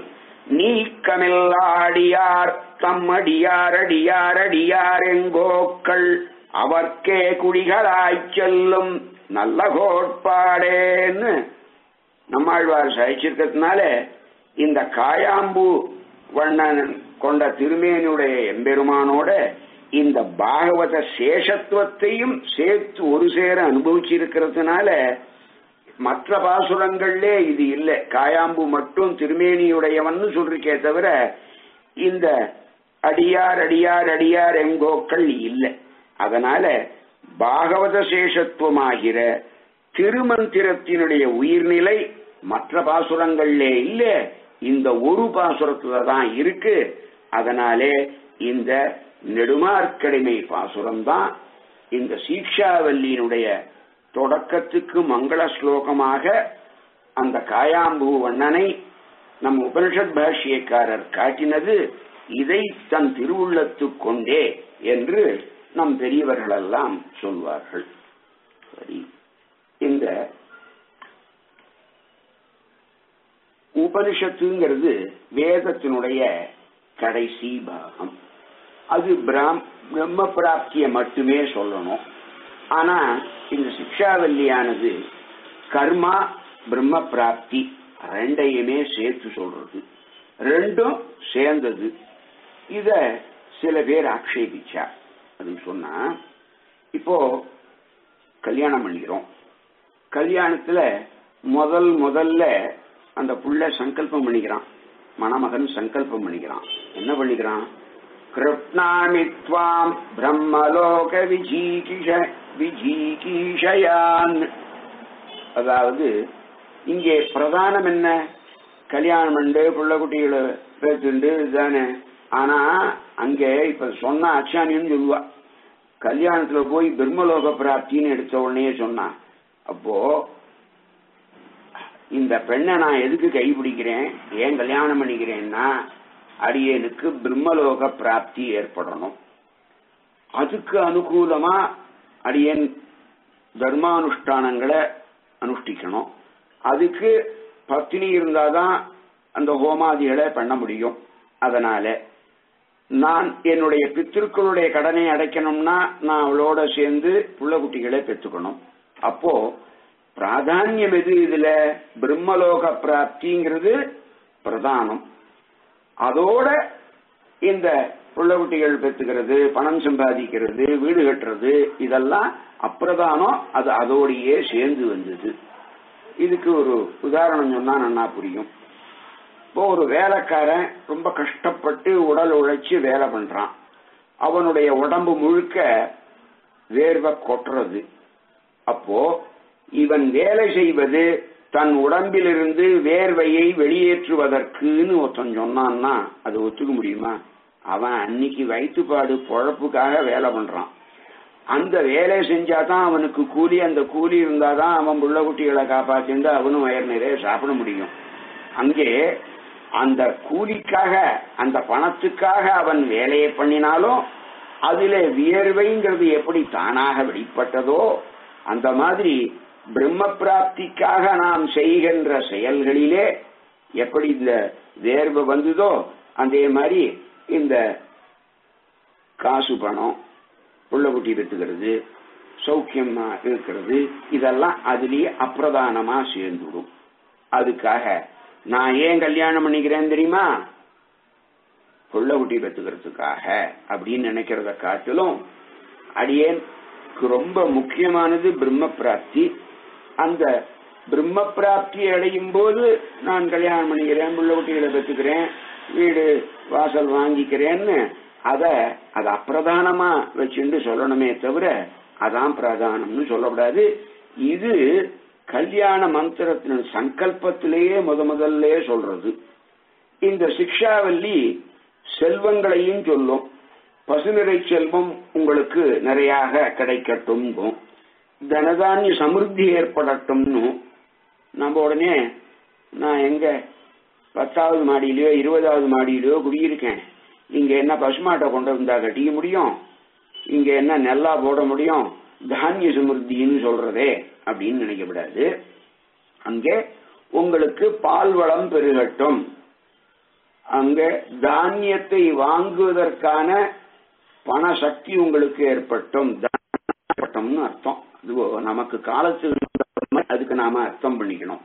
நீக்கமில்லாடியார் தம்மடியார் அடியார் அடியார் எங்கோக்கள் அவர்க்கே குடிகளாய்ச் செல்லும் நல்ல கோட்பாடேன்னு நம்மாழ்வார் சகிச்சிருக்கிறதுனால இந்த காயாம்பூ வண்ணன் கொண்ட திருமேனுடைய எம்பெருமானோட இந்த பாகவத சேஷத்துவத்தையும் சேர்த்து ஒரு சேர அனுபவிச்சிருக்கிறதுனால மற்ற பாசுரங்கள்லே இது இல்லை காயாம்பு மட்டும் திருமேனியுடையவன் சொல்றீக்கே தவிர இந்த அடியார் அடியார் அடியார் எங்கோக்கள் இல்லை அதனால பாகவத சேஷத்துவமாகிற திருமந்திரத்தினுடைய உயிர்நிலை மற்ற பாசுரங்கள்லே இல்ல இந்த ஒரு பாசுரத்துல தான் இருக்கு அதனாலே இந்த நெடுமார்க்கடிமை பாசுரம் தான் இந்த சீக்ஷாவல்லியினுடைய தொடக்கத்துக்கு மங்கள ஸ்லோகமாக அந்த காயாம்பூ வண்ணனை நம் உபனிஷத் பாஷ்யக்காரர் காட்டினது இதை தன் திருவுள்ளத்து கொண்டே என்று நம் பெரியவர்களெல்லாம் சொல்வார்கள் சரி இந்த உபனிஷத்துங்கிறது வேதத்தினுடைய கடைசி பாகம் அது பிராம் பிரம்ம பிராப்திய மட்டுமே சொல்லணும் ஆனா இந்த சிக்ஷாவல்லியானது கர்மா பிரம்ம பிராப்தி ரெண்டையுமே சேர்த்து சொல்றது ரெண்டும் சேர்ந்தது இத சில பேர் ஆக்ஷேபிச்சா அது சொன்னா இப்போ கல்யாணம் பண்ணிக்கிறோம் கல்யாணத்துல முதல் முதல்ல அந்த புள்ள சங்கல்பம் பண்ணிக்கிறான் மணமகன் சங்கல்பம் பண்ணிக்கிறான் என்ன பண்ணிக்கிறான் கிருப்ணாமித்வாம் பிரம்மலோக விஜீகிஷ விஜீகீஷயான் அதாவது இங்கே பிரதானம் என்ன கல்யாணம் பண்ணு புள்ள குட்டிகளை பேத்துண்டு தானே ஆனா அங்க இப்ப சொன்ன அச்சானின்னு சொல்லுவா கல்யாணத்துல போய் பிரம்மலோக பிராப்தின்னு எடுத்த உடனே சொன்னான் அப்போ இந்த பெண்ணை நான் எதுக்கு கைப்பிடிக்கிறேன் ஏன் கல்யாணம் பண்ணிக்கிறேன்னா அடியனுக்கு பிரம்மலோக பிராப்தி ஏற்படணும் அதுக்கு அனுகூலமா அடியன் தர்மானுஷ்டானங்களை அனுஷ்டிக்கணும் அதுக்கு பத்தினி இருந்தாதான் அந்த ஹோமாதிகளை பண்ண முடியும் அதனால நான் என்னுடைய பித்திருக்களுடைய கடனை அடைக்கணும்னா நான் அவளோட சேர்ந்து புள்ள குட்டிகளை பெற்றுக்கணும் அப்போ பிராதானியம் எது இதுல பிரம்மலோக பிராப்திங்கிறது பிரதானம் அதோட இந்த புள்ள குட்டிகள் பெற்றுக்கிறது பணம் சம்பாதிக்கிறது வீடு கட்டுறது இதெல்லாம் அப்பிரதானம் அது அதோடையே சேர்ந்து வந்தது இதுக்கு ஒரு உதாரணம் சொன்னா நன்னா புரியும் இப்போ ஒரு வேலைக்காரன் ரொம்ப கஷ்டப்பட்டு உடல் உழைச்சு வேலை பண்றான் அவனுடைய உடம்பு முழுக்க வேர்வை கொட்டுறது அப்போ இவன் வேலை செய்வது தன் உடம்பிலிருந்து வேர்வையை வெளியேற்றுவதற்குன்னு ஒருத்தன் சொன்னான்னா அது ஒத்துக்க முடியுமா அவன் அன்னைக்கு வயிற்றுப்பாடு பொழப்புக்காக வேலை பண்றான் அந்த வேலை செஞ்சாதான் அவனுக்கு கூலி அந்த கூலி இருந்தாதான் அவன் புள்ள குட்டிகளை காப்பாத்திருந்து அவனும் வயர் நிறைய சாப்பிட முடியும் அங்கே அந்த கூலிக்காக அந்த பணத்துக்காக அவன் வேலையை பண்ணினாலும் அதுல வியர்வைங்கிறது எப்படி தானாக வெளிப்பட்டதோ அந்த மாதிரி பிரம்ம பிராப்திக்காக நாம் செய்கின்ற செயல்களிலே எப்படி இந்த வேர்வை வந்ததோ அதே மாதிரி இந்த காசு பணம் புள்ளக்குட்டி பெற்றுக்கிறது சௌக்கியமா இருக்கிறது இதெல்லாம் அதுலயே அப்பிரதானமா சேர்ந்துடும் அதுக்காக நான் ஏன் கல்யாணம் பண்ணிக்கிறேன் தெரியுமா புள்ள குட்டி பெற்றுக்கிறதுக்காக அப்படின்னு நினைக்கிறத காட்டிலும் அடியேனுக்கு ரொம்ப முக்கியமானது பிரம்ம பிராப்தி அந்த பிரம்ம பிராப்தி அடையும் போது நான் கல்யாணம் பண்ணிக்கிறேன் புள்ள குட்டிகளை பெற்றுக்கிறேன் வீடு வாசல் வாங்கிக்கிறேன்னு அத அது அப்பிரதானமா வச்சுட்டு சொல்லணுமே தவிர அதான் பிரதானம்னு சொல்லக்கூடாது இது கல்யாண மந்திரத்தின் சங்கல்பத்திலேயே முத முதல்ல சொல்றது இந்த சிக்ஷாவல்லி செல்வங்களையும் சொல்லும் பசுநிறை செல்வம் உங்களுக்கு நிறையாக கிடைக்கட்டும் தனதானிய சமிருத்தி ஏற்படட்டும்னு நம்ம உடனே நான் எங்க பத்தாவது மாடியிலயோ இருபதாவது மாடியிலயோ குடியிருக்கேன் இங்க என்ன பசுமாட்டை கொண்டு வந்தா கட்டிக்க முடியும் இங்க என்ன நெல்லா போட முடியும் தானிய சமிருத்தின்னு சொல்றதே அப்படின்னு நினைக்கப்படாது அங்கே உங்களுக்கு பால் வளம் பெருகட்டும் அங்க தானியத்தை வாங்குவதற்கான பண சக்தி உங்களுக்கு ஏற்பட்டும் ஏற்பட்டோம்னு அர்த்தம் அது நமக்கு காலத்துக்கு அதுக்கு நாம அர்த்தம் பண்ணிக்கணும்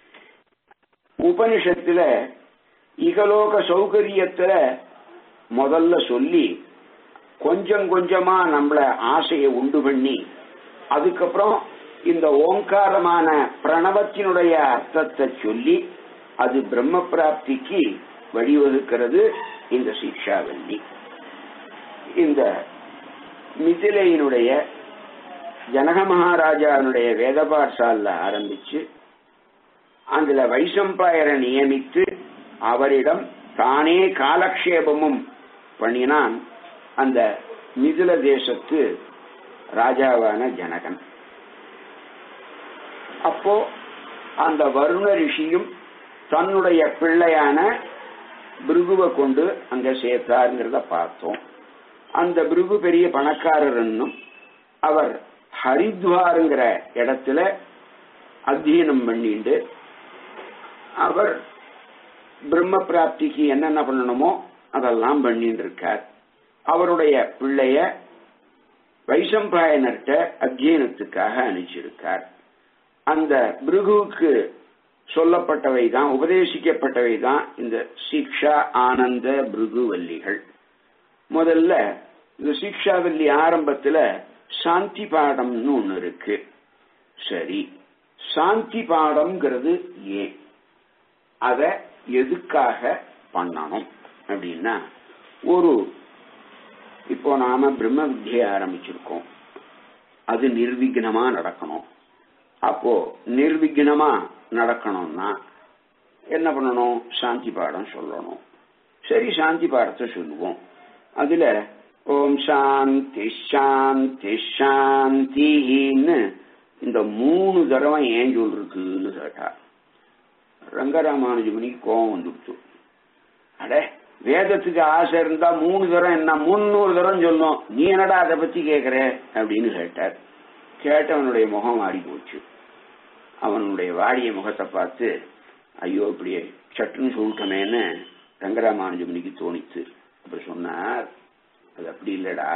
உபனிஷத்துல இகலோக சௌகரியத்துல முதல்ல சொல்லி கொஞ்சம் கொஞ்சமா நம்மள ஆசையை உண்டு பண்ணி அதுக்கப்புறம் இந்த ஓங்காரமான பிரணவத்தினுடைய அர்த்தத்தை சொல்லி அது பிரம்ம பிராப்திக்கு வழிவகுக்கிறது இந்த சிக்ஷாவல்லி இந்த மிதிலையினுடைய ஜனக மகாராஜாவினுடைய வேத பாட்சால ஆரம்பிச்சு அதுல வைசம்பாயரை நியமித்து அவரிடம் தானே காலக்ஷேபமும் பண்ணினான் அந்த மிதில தேசத்து ராஜாவான ஜனகன் அப்போ அந்த வருண ரிஷியும் தன்னுடைய பிள்ளையான பிருகுவை கொண்டு அங்க சேர்த்தாருங்கிறத பார்த்தோம் அந்த பிருகு பெரிய பணக்காரர் என்னும் அவர் ஹரித்வாருங்கிற இடத்துல அத்தியனம் பண்ணிட்டு அவர் பிரம்ம பிராப்திக்கு என்னென்ன பண்ணணுமோ அதெல்லாம் பண்ணிட்டு இருக்கார் அவருடைய பிள்ளைய வைசம்பாயனர்கிட்ட அத்தியனத்துக்காக அனுப்பிச்சிருக்கார் அந்த பிருகுவுக்கு சொல்லப்பட்டவை தான் உபதேசிக்கப்பட்டவை தான் இந்த சிக்ஷா ஆனந்த பிருகுவல்லிகள் முதல்ல இந்த சிக்ஷாவல்லி ஆரம்பத்துல சாந்தி பாடம்னு ஒண்ணு இருக்கு சரி சாந்தி பாடம்ங்கிறது ஏன் அத எதுக்காக பண்ணணும் அப்படின்னா ஒரு இப்போ நாம பிரம்ம வித்தியை ஆரம்பிச்சிருக்கோம் அது நிர்விக்னமா நடக்கணும் அப்போ நிர்விக்னமா நடக்கணும்னா என்ன பண்ணணும் சாந்தி பாடம் சொல்லணும் சரி சாந்தி பாடத்தை சொல்லுவோம் அதுல ஓம் சாந்தி சாந்தி சாந்தின்னு இந்த மூணு தடவை ஏன் சொல்றதுன்னு கேட்டா ரங்கராமானுஜமுனிக்கு கோபம் வந்துடுச்சு அட வேதத்துக்கு ஆசை இருந்தா மூணு தரம் என்ன முன்னூறு தரம் சொல்லும் நீ என்னடா அதை பத்தி கேக்குற அப்படின்னு கேட்டார் கேட்டவனுடைய முகம் ஆடி போச்சு அவனுடைய வாடிய முகத்தை பார்த்து ஐயோ இப்படியே சட்டுன்னு சொல்லிட்டமேன்னு ரங்கராமானுஜமுனிக்கு தோணித்து அப்படி சொன்னார் அது அப்படி இல்லடா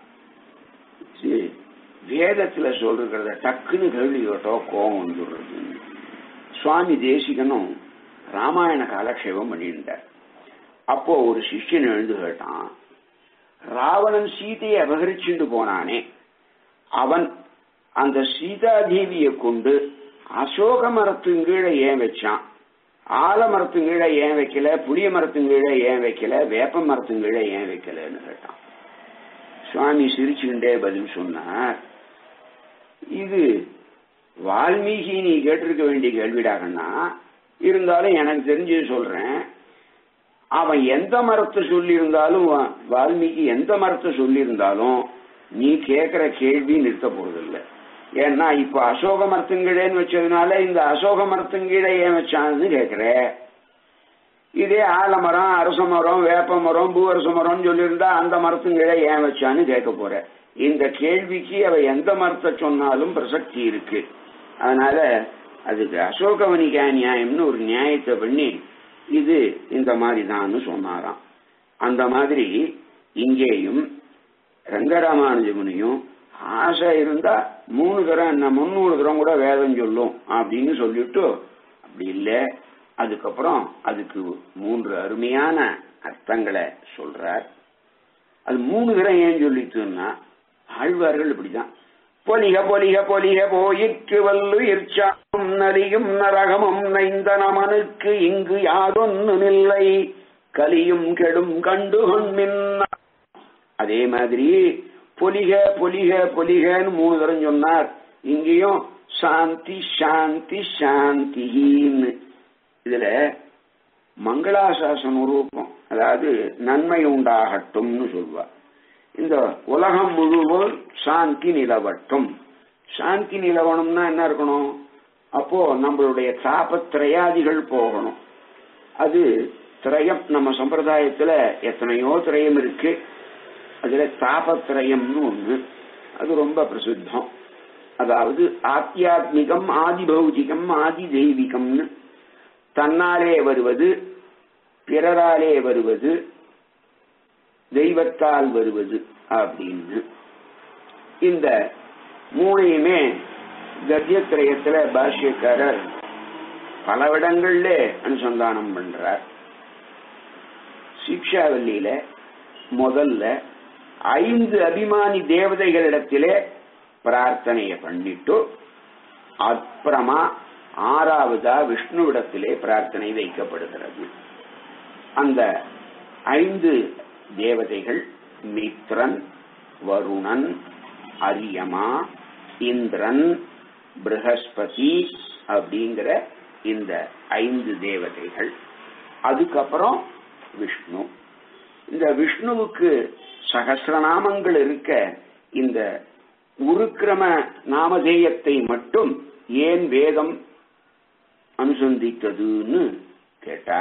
வேதத்துல சொல்றத டக்குன்னு கேள்வி கேட்டோ கோபம் வந்துடுறது சுவாமி தேசிகனும் ராமாயண காலக்ஷேபம் பண்ணியிருந்தார் அப்போ ஒரு சிஷ்யன் எழுந்து கேட்டான் ராவணன் சீதையை அபகரிச்சுட்டு போனானே அவன் அந்த சீதாதேவியை கொண்டு அசோக மரத்தின் கீழே ஏன் வச்சான் ஆலமரத்தின் கீழே ஏன் வைக்கல புளிய மரத்தின் கீழே ஏன் வைக்கல வேப்ப மரத்தின் கீழே ஏன் வைக்கலன்னு கேட்டான் சுவாமி சிரிச்சுக்கிட்டே பதில் சொன்னார் இது வால்மீகி நீ கேட்டிருக்க வேண்டிய கேள்விடாகன்னா இருந்தாலும் எனக்கு தெரிஞ்சது சொல்றேன் அவன் எந்த மரத்தை சொல்லி இருந்தாலும் வால்மீகி எந்த மரத்தை சொல்லி இருந்தாலும் நீ கேட்கிற கேள்வி நிறுத்த போறதில்லை ஏன்னா இப்ப அசோக மரத்துங்கீழேன்னு வச்சதுனால இந்த அசோக மரத்துங்கீழே ஏன் வச்சான்னு கேக்குற இதே ஆலமரம் அரச மரம் வேப்ப மரம் பூவரச மரம்னு சொல்லியிருந்தா அந்த மரத்துங்கீழே ஏன் வச்சான்னு கேட்க போற இந்த கேள்விக்கு அவ எந்த மரத்தை சொன்னாலும் பிரசக்தி இருக்கு அதனால அதுக்கு அசோகவனிகா நியாயம்னு ஒரு நியாயத்தை பண்ணி இது இந்த மாதிரி தான் சொன்னாராம் அந்த மாதிரி இங்கேயும் ரங்கராமானுஜமுனியும் ஆசை இருந்தா மூணு தரம் என்ன முன்னூறு தரம் கூட வேதம் சொல்லும் அப்படின்னு சொல்லிட்டு அப்படி இல்லை அதுக்கப்புறம் அதுக்கு மூன்று அருமையான அர்த்தங்களை சொல்றார் அது மூணு தரம் ஏன் சொல்லிட்டுன்னா ஆழ்வார்கள் இப்படிதான் பொலிக பொலிக பொலிக போயிற்று வல்லு இர்ச்சாம் நலியும் நரகமும் நைந்த நமனுக்கு இங்கு யாதொன்னுமில்லை கலியும் கெடும் கண்டு கொண்மின் அதே மாதிரி பொலிக பொலிக பொலிகன்னு மூணு தரம் சொன்னார் இங்கேயும் சாந்தி சாந்தி சாந்தின்னு இதுல மங்களாசாசன ரூபம் அதாவது நன்மை உண்டாகட்டும்னு சொல்வா இந்த உலகம் முழுவதும் சாந்தி நிலவட்டும் சாந்தி நிலவணும்னா என்ன இருக்கணும் அப்போ நம்மளுடைய தாபத்திரையாதிகள் போகணும் அது திரயம் நம்ம சம்பிரதாயத்துல எத்தனையோ திரயம் இருக்கு அதுல தாபத்திரயம்னு ஒண்ணு அது ரொம்ப பிரசித்தம் அதாவது ஆத்தியாத்மிகம் ஆதி பௌதிகம் ஆதி தெய்வீகம்னு தன்னாலே வருவது பிறராலே வருவது தெய்வத்தால் வருவது அப்படின்னு இந்த மூணையுமே கத்தியத்திரயத்துல பாஷ்யக்காரர் பலவிடங்கள்ல அனுசந்தானம் பண்றார் சிக்ஷாவல்லியில முதல்ல ஐந்து அபிமானி தேவதைகளிடத்திலே பிரார்த்தனைய பண்ணிட்டு அப்புறமா ஆறாவதா விஷ்ணுவிடத்திலே பிரார்த்தனை வைக்கப்படுகிறது அந்த ஐந்து தேவதைகள் மித்ரன் வருணன் அரியமா இந்திரன் பிரகஸ்பதி அப்படிங்கிற இந்த ஐந்து தேவதைகள் அதுக்கப்புறம் விஷ்ணு இந்த விஷ்ணுவுக்கு சகசிரநாமங்கள் இருக்க இந்த உருக்கிரம நாமதேயத்தை மட்டும் ஏன் வேதம் அனுசந்தித்ததுன்னு கேட்டா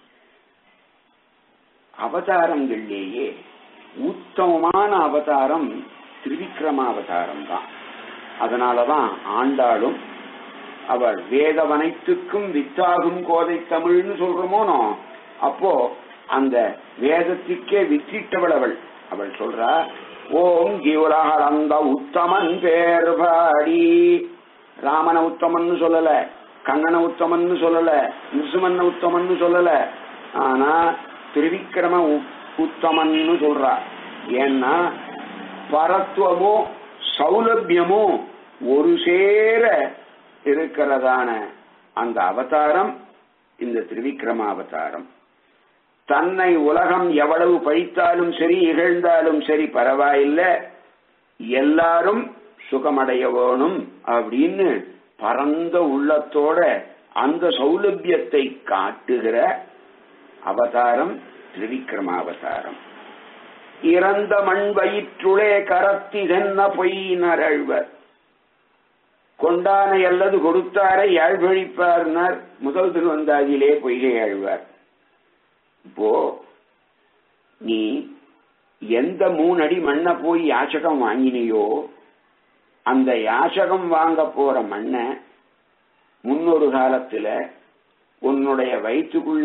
அவதாரங்கள்லேயே உத்தமமான அவதாரம் திரிவிக்ரம அவதாரம் தான் அதனாலதான் ஆண்டாளும் அவள் வேதவனைத்துக்கும் வித்தாகும் கோதை தமிழ்னு சொல்றோமோனோ அப்போ அந்த வேதத்துக்கே வித்திட்டவள் அவள் அவள் சொல்றா ஓம் ஜீவலகலந்த உத்தமன் பேர் பாடி ராமன உத்தமன்னு சொல்லல கண்ணன உத்தமன்னு சொல்லல நிசுமன்ன உத்தமன்னு சொல்லல ஆனா திருவிக்கிரம உ- உத்தமன்னு சொல்றா ஏன்னா பரத்துவமோ சௌலபியமோ ஒரு சேர இருக்கிறதான அந்த அவதாரம் இந்த திருவிக்கிரம அவதாரம் தன்னை உலகம் எவ்வளவு பழித்தாலும் சரி இகழ்ந்தாலும் சரி பரவாயில்லை எல்லாரும் சுகமடைய வேணும் அப்படின்னு பரந்த உள்ளத்தோட அந்த சௌலபியத்தை காட்டுகிற அவதாரம் திருவிக்கிரம அவதாரம் இறந்த மண் வயிற்றுளே கரத்திதென்ன பொய் நரழ்வர் கொண்டானை அல்லது கொடுத்தாரை யாழ்வழிப்பார்னார் முதல் திருவந்தாதியிலே பொய்கை ஆழ்வார் இப்போ நீ எந்த மூணடி மண்ணை போய் யாச்சகம் வாங்கினியோ அந்த யாச்சகம் வாங்க போற மண்ணை முன்னொரு காலத்துல உன்னுடைய வயிற்றுக்குள்ள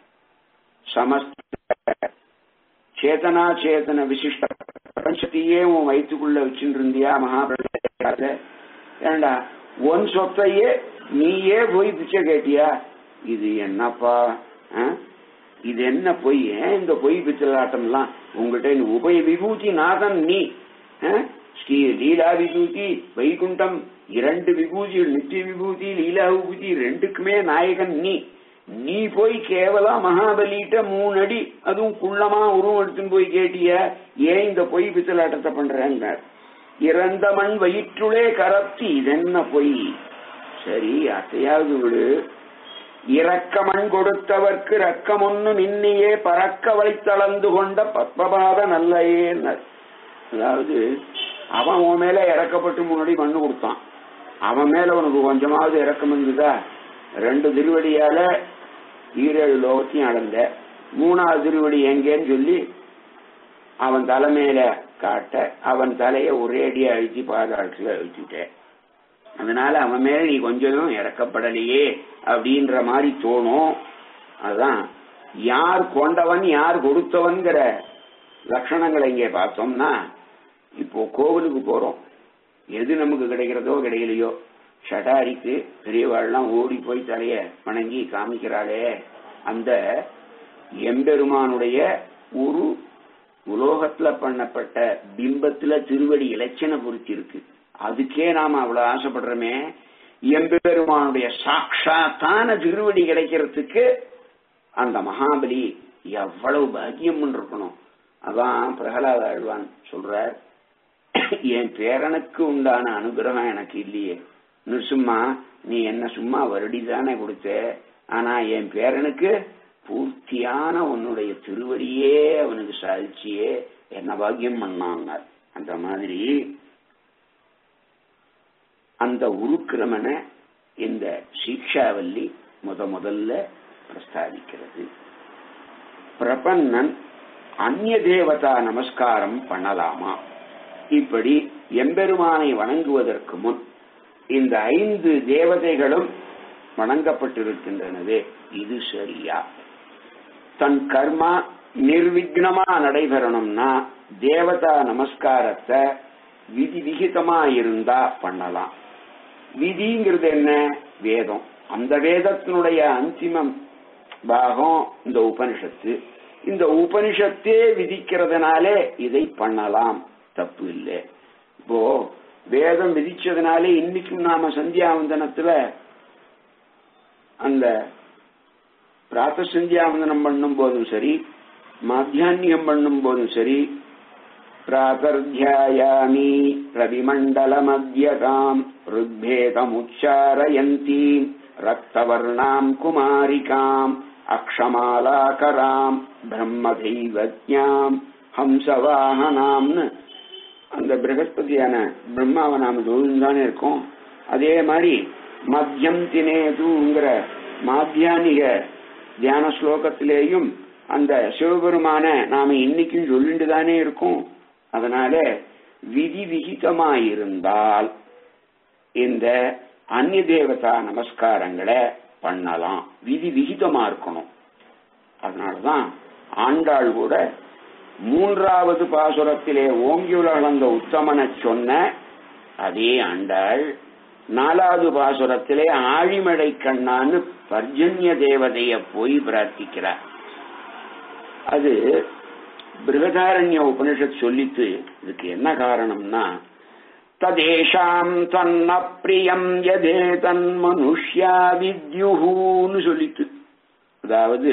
சமஸ்த சேதனா சேதன விசிஷ்ட பிரபஞ்சத்தையே உன் வயிற்றுக்குள்ள வச்சுட்டு இருந்தியா மகாபிரத ஏண்டா உன் சொத்தையே நீயே போய் பிச்சை கேட்டியா இது என்னப்பா ஆ? இது என்ன பொய் ஏன் இந்த பொய் பித்தலாட்டம் எல்லாம் உங்ககிட்ட உபய விபூதி நாதன் நீ ஆ? ஸ்ரீ லீலா விபூதி வைகுண்டம் இரண்டு விபூதி நித்திய விபூதி லீலா விபூதி ரெண்டுக்குமே நாயகன் நீ நீ போய் கேவலா மகாபலிட்ட மூணு அடி அதுவும் குள்ளமா உருவம் எடுத்துன்னு போய் கேட்டிய ஏன் இந்த பொய் பித்தலாட்டத்தை பண்றேங்க இறந்த மண் வயிற்றுளே கரத்தி இதென்ன பொய் சரி அத்தையாவது விடு இரக்கமண் கொடுத்தவர்க்கு ரக்கம் ஒண்ணு மின்னியே பறக்க வைத்தளந்து கொண்ட பத்மபாத நல்லையேன்னர் அதாவது அவன் உன் மேல இறக்கப்பட்டு முன்னாடி மண்ணு கொடுத்தான் அவன் மேல உனக்கு கொஞ்சமாவது இறக்கம் இருந்ததா ரெண்டு திருவடியால ஈரேழு லோகத்தையும் அடைந்த மூணாவது திருவடி எங்கேன்னு சொல்லி அவன் தலைமையில காட்ட அவன் தலைய ஒரே அடியா அழிச்சு பாதாளத்துல அழிச்சுட்டேன் அதனால அவன் மேல நீ கொஞ்சம் இறக்கப்படலையே அப்படின்ற மாதிரி தோணும் அதான் யார் கொண்டவன் யார் கொடுத்தவன்கிற லட்சணங்களை இங்கே பார்த்தோம்னா இப்போ கோவிலுக்கு போறோம் எது நமக்கு கிடைக்கிறதோ கிடைக்கலையோ ஷடாரிக்கு பெரியவாள்லாம் ஓடி போய் தலைய வணங்கி காமிக்கிறாளே அந்த எம்பெருமானுடைய ஒரு உலோகத்துல பண்ணப்பட்ட பிம்பத்துல திருவடி இலட்சண பொருத்தி இருக்கு அதுக்கே நாம அவ்வளவு ஆசைப்படுறோமே எம்பெருமானுடைய சாட்சாத்தான திருவடி கிடைக்கிறதுக்கு அந்த மகாபலி எவ்வளவு பாக்கியம் இருக்கணும் அதான் பிரகலாத ஆழ்வான் சொல்றார் என் பேரனுக்கு உண்டான அனுகிரகம் எனக்கு இல்லையே நிருசும்மா நீ என்ன சும்மா வருடி தானே கொடுத்த ஆனா என் பேரனுக்கு பூர்த்தியான உன்னுடைய திருவடியே அவனுக்கு சாதிச்சியே என்ன பாக்கியம் பண்ணான்னார் அந்த மாதிரி அந்த உருக்கிரமனை இந்த சீக்ஷாவல்லி முத முதல்ல பிரஸ்தாபிக்கிறது பிரபன்னன் அந்நிய தேவதா நமஸ்காரம் பண்ணலாமா இப்படி எம்பெருமானை வணங்குவதற்கு முன் இந்த ஐந்து தேவதைகளும் வணங்கப்பட்டிருக்கின்றனவே இது சரியா தன் கர்மா நிர்விக்னமா நடைபெறணும்னா தேவதா நமஸ்காரத்தை விதி விகிதமா இருந்தா பண்ணலாம் விதிங்கிறது என்ன வேதம் அந்த வேதத்தினுடைய அந்திமம் பாகம் இந்த உபனிஷத்து இந்த உபனிஷத்தே விதிக்கிறதுனாலே இதை பண்ணலாம் தப்பு இல்லை இப்போ வேதம் விதிச்சதுனாலே இன்னைக்கும் நாம சந்தியாவந்தனத்துல அந்த பிராத்த சந்தியாவந்தனம் பண்ணும் போதும் சரி மாத்தியான்யம் பண்ணும் போதும் சரி प्रातर्ध्यायामि रविमण्डलमद्यताम् ऋग्भेदमुच्चारयन्तीम् रक्तवर्णाम् कुमारिकाम् अक्षमालाकराम् பிரம்மதெய்வஜாம் ஹம்சவாகனாம்னு அந்த பிரகஸ்பதியான பிரம்மாவை நாம தானே இருக்கோம் அதே மாதிரி மத்தியம் தினேதுங்கிற மாத்தியானிக தியான ஸ்லோகத்திலேயும் அந்த சிவபெருமான நாம இன்னைக்கும் சொல்லிட்டு தானே இருக்கோம் அதனால விதி விகிதமாயிருந்தால் இந்த அந்நிய தேவதா நமஸ்காரங்களை பண்ணலாம் விதி விகிதமா இருக்கணும் அதனாலதான் ஆண்டாள் கூட மூன்றாவது பாசுரத்திலே ஓங்கியுலகந்த உத்தமனை சொன்ன அதே ஆண்டாள் நாலாவது பாசுரத்திலே ஆழிமழை கண்ணான்னு பர்ஜன்ய தேவதைய போய் பிரார்த்திக்கிறார் அது பிருகதாரண்ய உபனிஷத் சொல்லித்து இதுக்கு என்ன காரணம்னா ததேஷாம் தன்ன பிரியம் யதே தன் மனுஷ்யா வித்யுன்னு சொல்லித்து அதாவது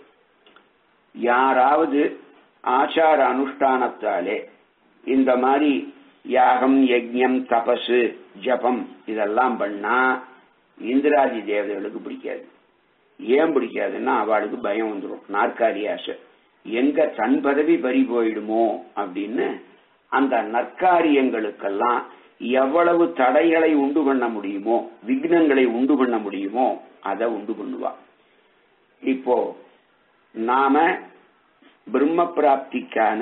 யாராவது ஆச்சார அனுஷ்டானத்தாலே இந்த மாதிரி யாகம் யஜ்யம் தபசு ஜபம் இதெல்லாம் பண்ணா இந்திராதி தேவதைகளுக்கு பிடிக்காது ஏன் பிடிக்காதுன்னா அவளுக்கு பயம் வந்துடும் நாற்காலி ஆசை எங்க தன் பதவி பறி போயிடுமோ அப்படின்னு அந்த நற்காரியங்களுக்கெல்லாம் எவ்வளவு தடைகளை உண்டு பண்ண முடியுமோ விக்னங்களை உண்டு பண்ண முடியுமோ அதை உண்டு பண்ணுவா இப்போ நாம பிரம்ம பிராப்திக்கான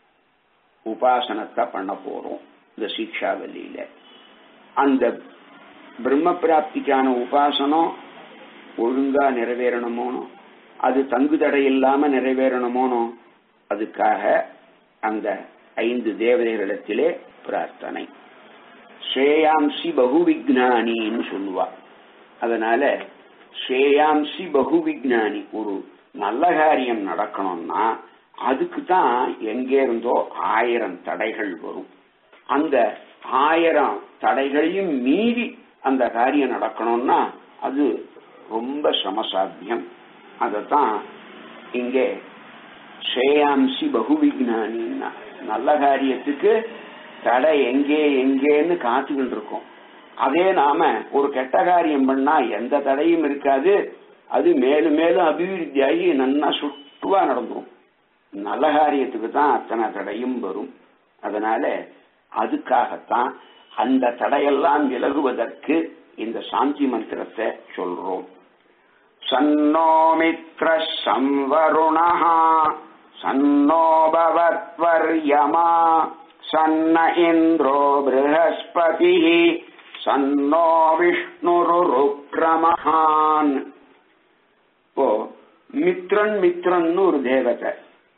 உபாசனத்தை பண்ண போறோம் இந்த சிக்ஷாவல்லியில அந்த பிரம்ம பிராப்திக்கான உபாசனம் ஒழுங்கா நிறைவேறணுமோனோ அது தங்கு தடை இல்லாம நிறைவேறணுமோனோ அதுக்காக அந்த ஐந்து தேவதைகளிடத்திலே பிரார்த்தனை ஸ்ரேயாம்சி பகுவிக்னானின்னு சொல்லுவா அதனால ஸ்ரேயாம்சி பகுவிக்னானி ஒரு நல்ல காரியம் நடக்கணும்னா அதுக்கு தான் எங்கே இருந்தோ ஆயிரம் தடைகள் வரும் அந்த ஆயிரம் தடைகளையும் மீறி அந்த காரியம் நடக்கணும்னா அது ரொம்ப சமசாத்தியம் அதத்தான் இங்கே ஸ்ரேயாம்சி பகுவிக்னானின்னா நல்ல காரியத்துக்கு தடை எங்கே எங்கேன்னு காத்துக்கிட்டு இருக்கோம் அதே நாம ஒரு கெட்ட காரியம் பண்ணா எந்த தடையும் இருக்காது அது மேலும் மேலும் அபிவிருத்தியாகி நன்னா சுட்டுவா நடந்துரும் நல்ல காரியத்துக்கு தான் அத்தனை தடையும் வரும் அதனால அதுக்காகத்தான் அந்த தடையெல்லாம் விலகுவதற்கு இந்த சாந்தி மந்திரத்தை சொல்றோம் சன்னோ மித்ர சம்வருணா சன்னோ பவத்வர்யமா சன்ன இந்திரோ ப்ரஹஸ்பதி சன்னோ விஷ்ணுருக்ரமஹான் இப்போ மித்ரன் மித்ரன்னு ஒரு தேவதை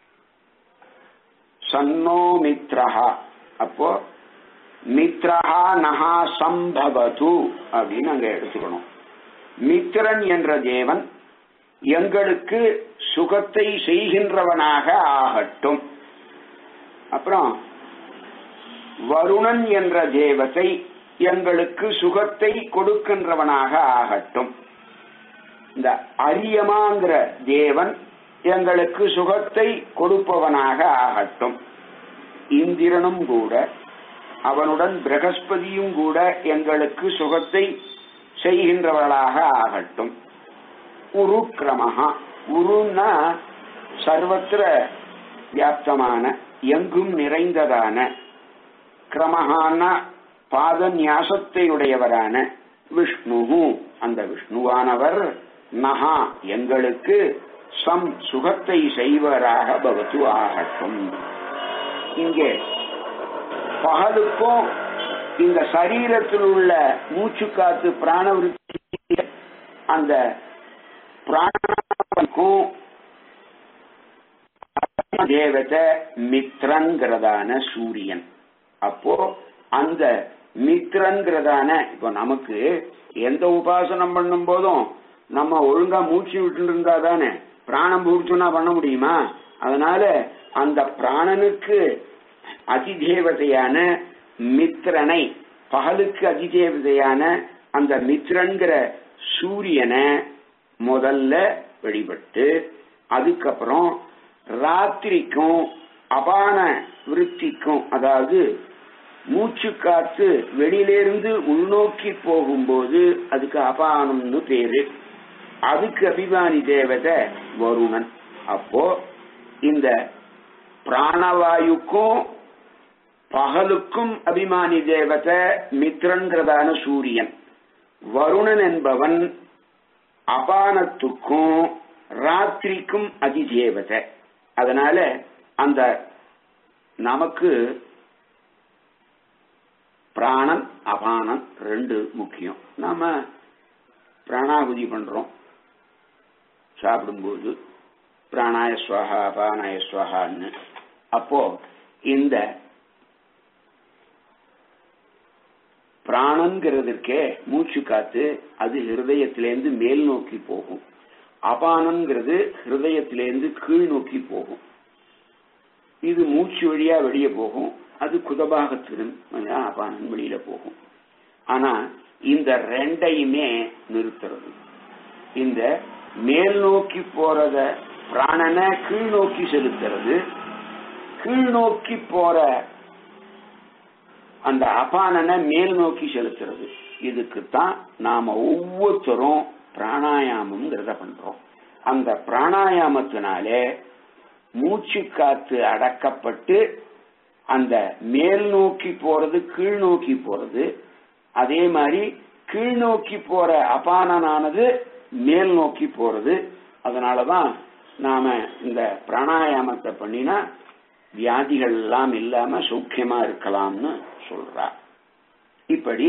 சன்னோ மித்ரஹா அப்போ மித்ரஹா நகா சம்பவது அப்படின்னு அங்க எடுத்துக்கணும் மித்ரன் என்ற தேவன் எங்களுக்கு சுகத்தை செய்கின்றவனாக ஆகட்டும் அப்புறம் வருணன் என்ற தேவத்தை எங்களுக்கு சுகத்தை கொடுக்கின்றவனாக ஆகட்டும் இந்த அரியமாங்கிற தேவன் எங்களுக்கு சுகத்தை கொடுப்பவனாக ஆகட்டும் இந்திரனும் கூட அவனுடன் பிரகஸ்பதியும் கூட எங்களுக்கு சுகத்தை செய்கின்றவர்களாக ஆகட்டும் உருக்கிரமஹா உருன்னா சர்வத்திர வியாப்தமான எங்கும் நிறைந்ததான கிரமஹான பாத நியாசத்தை உடையவரான விஷ்ணு அந்த விஷ்ணுவானவர் நகா எங்களுக்கு சம் சுகத்தை செய்வராக பவத்து ஆகட்டும் இங்கே பகலுக்கும் இந்த சரீரத்தில் உள்ள மூச்சு காத்து பிராணவிருத்தி அந்த பிராணக்கும் தேவதை மித்ரன்கிறதான சூரியன் அப்போ அந்த மித்ரன்கிறதான இப்போ நமக்கு எந்த உபாசனம் பண்ணும் போதும் நம்ம ஒழுங்கா மூச்சு விட்டு இருந்தா தானே பிராணம் பூர்ச்சுனா பண்ண முடியுமா அதனால அந்த பிராணனுக்கு அதிதேவதையான மித்ரனை பகலுக்கு அதிதேவதையான அந்த மித்ரன்கிற சூரியனை முதல்ல வழிபட்டு அதுக்கப்புறம் ராத்திரிக்கும் அபான விருத்திக்கும் அதாவது மூச்சு காத்து வெளியிலிருந்து உள்நோக்கி போகும்போது அதுக்கு அபானம்னு பேரு அதுக்கு அபிமானி தேவதை வருணன் அப்போ இந்த பிராணவாயுக்கும் பகலுக்கும் அபிமானி தேவதை மித்ரன்கிறதான சூரியன் வருணன் என்பவன் அபானத்துக்கும் ராத்திரிக்கும் அதிதேவதை அதனால அந்த நமக்கு பிராணன் அபானன் ரெண்டு முக்கியம் நாம பிராணாகுதி பண்றோம் சாப்பிடும்போது பிராணாய ஸ்வஹா அபானாய ஸ்வஹான்னு அப்போ இந்த பிராணங்கிறதுக்கே மூச்சு காத்து அது ஹிருதயத்திலேருந்து மேல் நோக்கி போகும் அபானங்கிறது ஹிருதயத்திலேருந்து கீழ் நோக்கி போகும் இது மூச்சு வழியா வெளியே போகும் அது குதபாகத்திலும் அபானன் வெளியில போகும் ஆனா இந்த ரெண்டையுமே நிறுத்துறது இந்த மேல் நோக்கி போறத பிராணனை கீழ் நோக்கி செலுத்துறது கீழ் நோக்கி போற அந்த அபானனை மேல் நோக்கி செலுத்துறது இதுக்குத்தான் நாம ஒவ்வொருத்தரும் பிராணாயாமம்ங்கிறத பண்றோம் அந்த பிராணாயாமத்தினாலே மூச்சு காத்து அடக்கப்பட்டு அந்த மேல் நோக்கி போறது கீழ் நோக்கி போறது அதே மாதிரி கீழ் நோக்கி போற அபானனானது மேல் நோக்கி போறது அதனாலதான் நாம இந்த பிராணாயாமத்தை பண்ணினா வியாதிகள் எல்லாம் இல்லாம சௌக்கியமா இருக்கலாம்னு சொல்றா இப்படி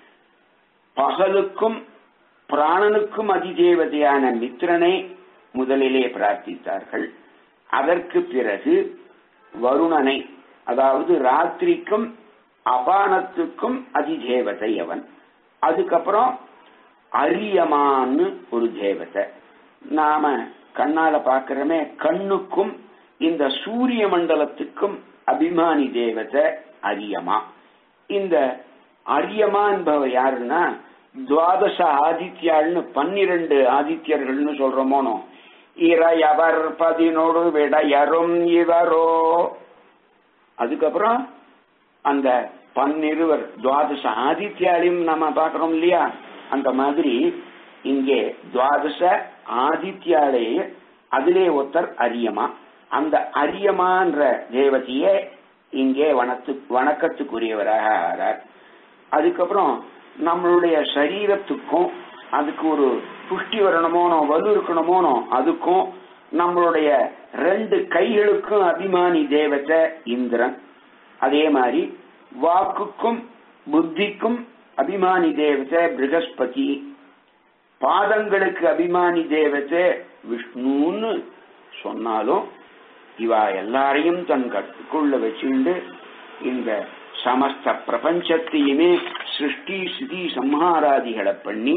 பகலுக்கும் பிராணனுக்கும் அதிதேவதையான மித்திரனை முதலிலே பிரார்த்தித்தார்கள் அதற்கு பிறகு வருணனை அதாவது ராத்திரிக்கும் அபானத்துக்கும் அதிதேவதை அவன் அதுக்கப்புறம் அரியமான்னு ஒரு தேவதை நாம கண்ணால பாக்கிறோமே கண்ணுக்கும் இந்த சூரிய மண்டலத்துக்கும் அபிமானி தேவதை அரியமா இந்த அரியமா என்பவ யாருன்னா துவாதச ஆதித்யாள்னு பன்னிரண்டு ஆதித்யர்கள்னு சொல்றோமோனோ இறையவர் பதினோடு விடையரும் இவரோ அதுக்கப்புறம் அந்த பன்னிருவர் துவாதச ஆதித்யாலையும் நம்ம பாக்குறோம் இல்லையா அந்த மாதிரி இங்கே துவாதச ஆதித்யாலே அதிலே ஒருத்தர் அரியமா அந்த அரியமான்ற தேவதையே இங்கே வனத்து வணக்கத்துக்குரியவராக ஆறார் அதுக்கப்புறம் நம்மளுடைய சரீரத்துக்கும் அதுக்கு ஒரு புஷ்டி வரணுமோனோ வலு இருக்கணுமோனோ அதுக்கும் நம்மளுடைய ரெண்டு கைகளுக்கும் அபிமானி தேவத்தை இந்திரன் அதே மாதிரி வாக்குக்கும் புத்திக்கும் அபிமானி தேவத்தை பிருகஸ்பதி பாதங்களுக்கு அபிமானி தேவத்தை விஷ்ணுன்னு சொன்னாலும் இவா எல்லாரையும் தன் கட்டுக்குள்ள வச்சுண்டு இந்த சமஸ்த பிரபஞ்சத்தையுமே சிருஷ்டி சிதி சம்ஹாராதிகளை பண்ணி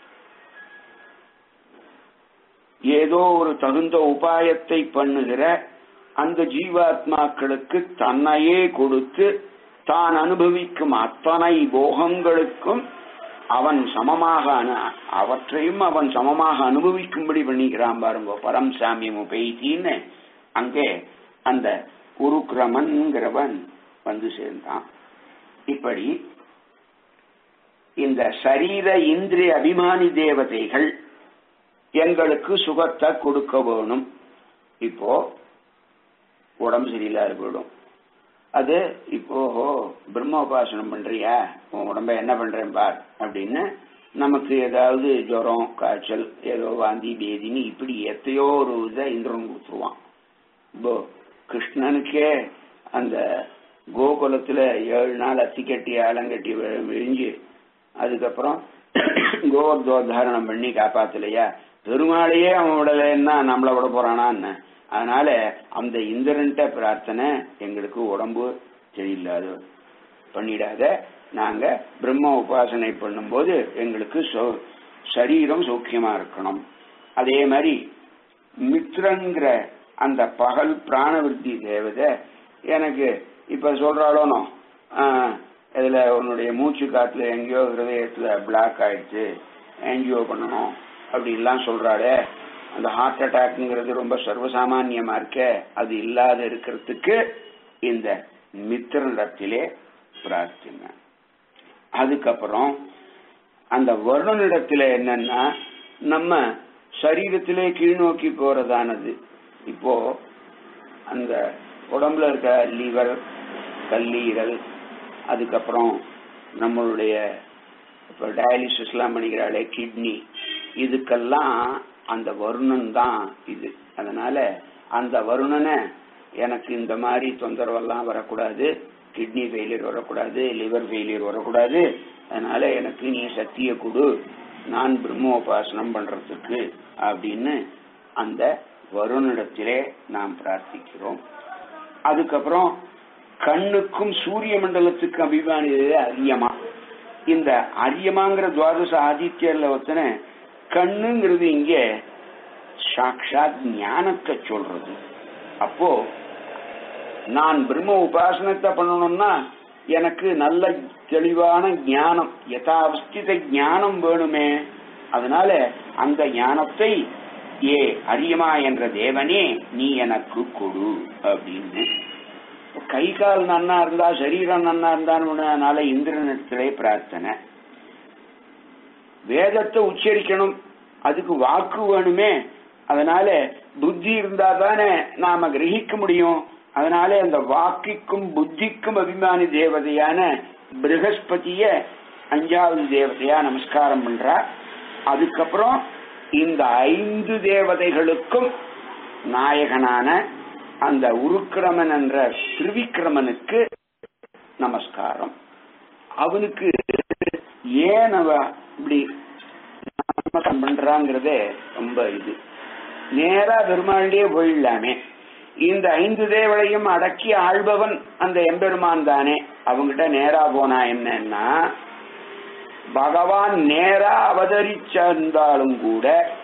ஏதோ ஒரு தகுந்த உபாயத்தை பண்ணுகிற அந்த ஜீவாத்மாக்களுக்கு தன்னையே கொடுத்து தான் அனுபவிக்கும் அத்தனை போகங்களுக்கும் அவன் சமமாக அவற்றையும் அவன் சமமாக அனுபவிக்கும்படி பண்ணிக்கிறான் பாருங்க பரம் சாமியம் உபைத்தின்னு அங்கே அந்த குருக்கிரமன்கிறவன் வந்து சேர்ந்தான் இப்படி இந்த சரீர இந்திரிய அபிமானி தேவதைகள் எங்களுக்கு சுகத்தை கொடுக்க வேணும் இப்போ உடம்பு சரியில்லாத போயிடும் அது இப்போ பிரம்மோபாசனம் பண்றியா உன் உடம்ப என்ன பண்றேன் பார் அப்படின்னு நமக்கு ஏதாவது ஜுரம் காய்ச்சல் ஏதோ வாந்தி பேதின்னு இப்படி எத்தையோ ஒரு இதை இந்திரன் கொடுத்துருவான் இப்போ கிருஷ்ணனுக்கே அந்த கோகுலத்துல ஏழு நாள் அத்தி கட்டி ஆலங்கட்டி விழிஞ்சு அதுக்கப்புறம் கோவர்தோத்தாரணம் பண்ணி காப்பாத்தலையா பெருமாளையே அவன் விடலைன்னா நம்மள விட போறானான்னு அதனால அந்த இந்திரன்ட்ட பிரார்த்தனை எங்களுக்கு உடம்பு சரியில்லாத பண்ணிடாத நாங்க பிரம்ம உபாசனை பண்ணும்போது எங்களுக்கு சரீரம் சௌக்கியமா இருக்கணும் அதே மாதிரி மித்ரங்கிற அந்த பகல் பிராணவிருத்தி தேவதை எனக்கு இப்ப சொல்றாளோனோ இதுல உன்னுடைய மூச்சு காத்துல எங்கேயோ ஹிருதயத்துல பிளாக் ஆயிடுச்சு ஆன்ஜியோ பண்ணணும் அப்படின்லாம் சொல்றாளே அந்த ஹார்ட் அட்டாக்ங்கிறது ரொம்ப சர்வசாமான்யமா இருக்க அது இல்லாத இருக்கிறதுக்கு இந்த மித்திரனிடத்திலே பிரார்த்தனை அதுக்கப்புறம் அந்த வருணனிடத்துல என்னன்னா நம்ம சரீரத்திலே கீழ்நோக்கி போறதானது இப்போ அந்த உடம்புல இருக்க லிவர் கல்லீரல் அதுக்கப்புறம் நம்மளுடைய இப்போ டயாலிசிஸ் எல்லாம் பண்ணிக்கிறாளே கிட்னி இதுக்கெல்லாம் அந்த வருணன் தான் இது அதனால அந்த வருணனை எனக்கு இந்த மாதிரி தொந்தரவெல்லாம் வரக்கூடாது கிட்னி ஃபெயிலியர் வரக்கூடாது லிவர் ஃபெயிலியர் வரக்கூடாது அதனால எனக்கு நீ சக்தியை கொடு நான் பிரம்மோபாசனம் பண்றதுக்கு அப்படின்னு அந்த வருணிடத்திலே நாம் பிரார்த்திக்கிறோம் அதுக்கப்புறம் கண்ணுக்கும் சூரிய மண்டலத்துக்கும் அபிமானியது அரியமா இந்த அரியமாங்கிற துவாதச ஆதித்யர்ல ஒத்தன கண்ணுங்கிறது இங்க சாட்சாத் ஞானத்தை சொல்றது அப்போ நான் பிரம்ம உபாசனத்தை பண்ணணும்னா எனக்கு நல்ல தெளிவான ஞானம் யதாவஸ்தித ஞானம் வேணுமே அதனால அந்த ஞானத்தை ஏ அரியமா என்ற தேவனே நீ எனக்கு கொடு அப்படின்னு கை கால் நன்னா இருந்தா சரீரம் நன்னா இருந்தான்னு இந்திரனிடத்திலே பிரார்த்தனை வேதத்தை உச்சரிக்கணும் அதுக்கு வாக்கு வேணுமே அதனால புத்தி இருந்தா தானே நாம கிரகிக்க முடியும் அதனால அந்த வாக்கிற்கும் புத்திக்கும் அபிமானி தேவதையான பிரகஸ்பதிய அஞ்சாவது தேவதையா நமஸ்காரம் பண்றா அதுக்கப்புறம் இந்த ஐந்து தேவதைகளுக்கும் நாயகனான அந்த உருக்கிரமன் என்ற திரிவிக்ரமனுக்கு நமஸ்காரம் அவனுக்கு ஏன் அவ இப்படி நமஸ்காரம் பண்றாங்கிறதே ரொம்ப இது நேரா பெருமாள்லயே போயிடலாமே இந்த ஐந்து தேவளையும் அடக்கி ஆள்பவன் அந்த எம்பெருமான் தானே அவங்கிட்ட நேரா போனா என்னன்னா பகவான் நேரா அவதரிச்சிருந்தாலும் கூட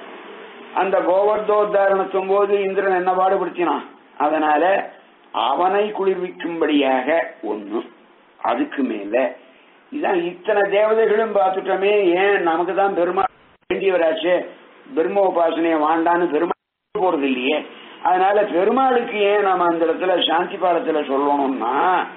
அந்த கோவர்தோத்தாரணத்தும் போது இந்திரன் என்ன பாடுபடுத்தினான் அதனால அவனை குளிர்விக்கும்படியாக ஒண்ணு அதுக்கு மேல இதான் இத்தனை தேவதைகளும் பார்த்துட்டோமே ஏன் நமக்கு தான் பெருமாள் வேண்டியவராச்சே பிரம்ம உபாசனைய வாண்டான்னு பெருமாள் போறது இல்லையே அதனால பெருமாளுக்கு ஏன் நாம அந்த இடத்துல சாந்தி பாடத்துல சொல்லணும்னா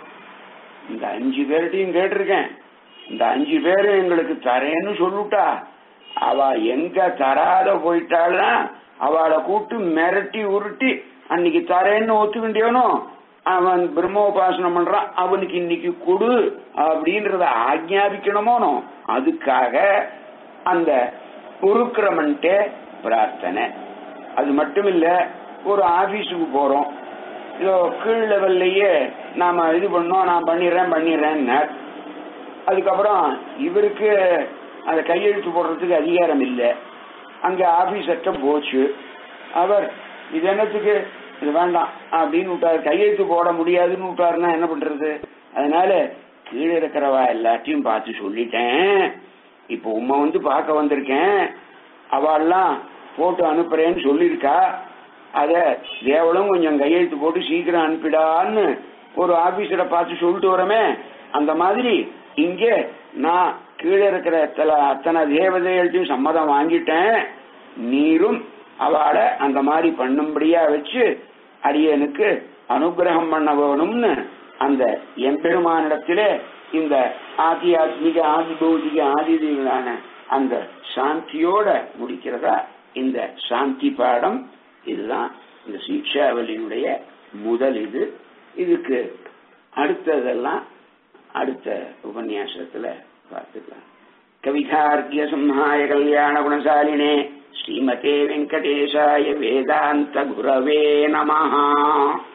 இந்த அஞ்சு பேர்கிட்டையும் கேட்டிருக்கேன் இந்த அஞ்சு பேரு எங்களுக்கு தரேன்னு சொல்லுட்டா அவ எங்க தராத போயிட்டாள்னா அவளை கூட்டு மிரட்டி உருட்டி அன்னைக்கு தரேன்னு ஒத்துக்கிண்டியவனோ அவன் பிரம்மோபாசனம் பண்றான் அவனுக்கு இன்னைக்கு கொடு அப்படின்றத ஆக்ஞாபிக்கணுமோனோ அதுக்காக அந்த உருக்கிரமன்ட்டே பிரார்த்தனை அது மட்டும் இல்ல ஒரு ஆபீஸுக்கு போறோம் இதோ கீழ் லெவல்லையே நாம இது பண்ணோம் நான் பண்ணிடுறேன் பண்ணிடுறேன்னு அதுக்கப்புறம் இவருக்கு அந்த கையெழுத்து போடுறதுக்கு அதிகாரம் இல்லை அங்க ஆபீசர்கிட்ட போச்சு அவர் இது என்னத்துக்கு இது வேண்டாம் அப்படின்னு விட்டாரு கையெழுத்து போட முடியாதுன்னு விட்டாருன்னா என்ன பண்றது அதனால கீழே இருக்கிறவா எல்லாத்தையும் பார்த்து சொல்லிட்டேன் இப்போ உம்மை வந்து பார்க்க வந்திருக்கேன் அவெல்லாம் போட்டு அனுப்புறேன்னு சொல்லியிருக்கா அத தேவளும் கொஞ்சம் கையெழுத்து போட்டு சீக்கிரம் அனுப்பிடான்னு ஒரு ஆபீசரை பார்த்து சொல்லிட்டு வரமே அந்த மாதிரி இங்கே நான் கீழே இருக்கிற அத்தனை தேவதைகள்ட்டையும் சம்மதம் வாங்கிட்டேன் நீரும் அவளை அந்த மாதிரி பண்ணும்படியா வச்சு அரியனுக்கு அனுகிரகம் பண்ண வேணும்னு அந்த எம்பெருமானிடத்திலே இந்த ஆத்தியாத்மிக ஆதி பௌதிக ஆதிதிகளான அந்த சாந்தியோட முடிக்கிறதா இந்த சாந்தி பாடம் இதுதான் இந்த சீட்சாவலியினுடைய முதல் இது இதுக்கு அடுத்ததெல்லாம் அடுத்த உபன்யாசத்துல பார்த்துக்கலாம் கவிதார்க்கிய சம்ஹாய கல்யாண குணசாலினே ஸ்ரீமதே வெங்கடேசாய வேதாந்த குரவே நமஹா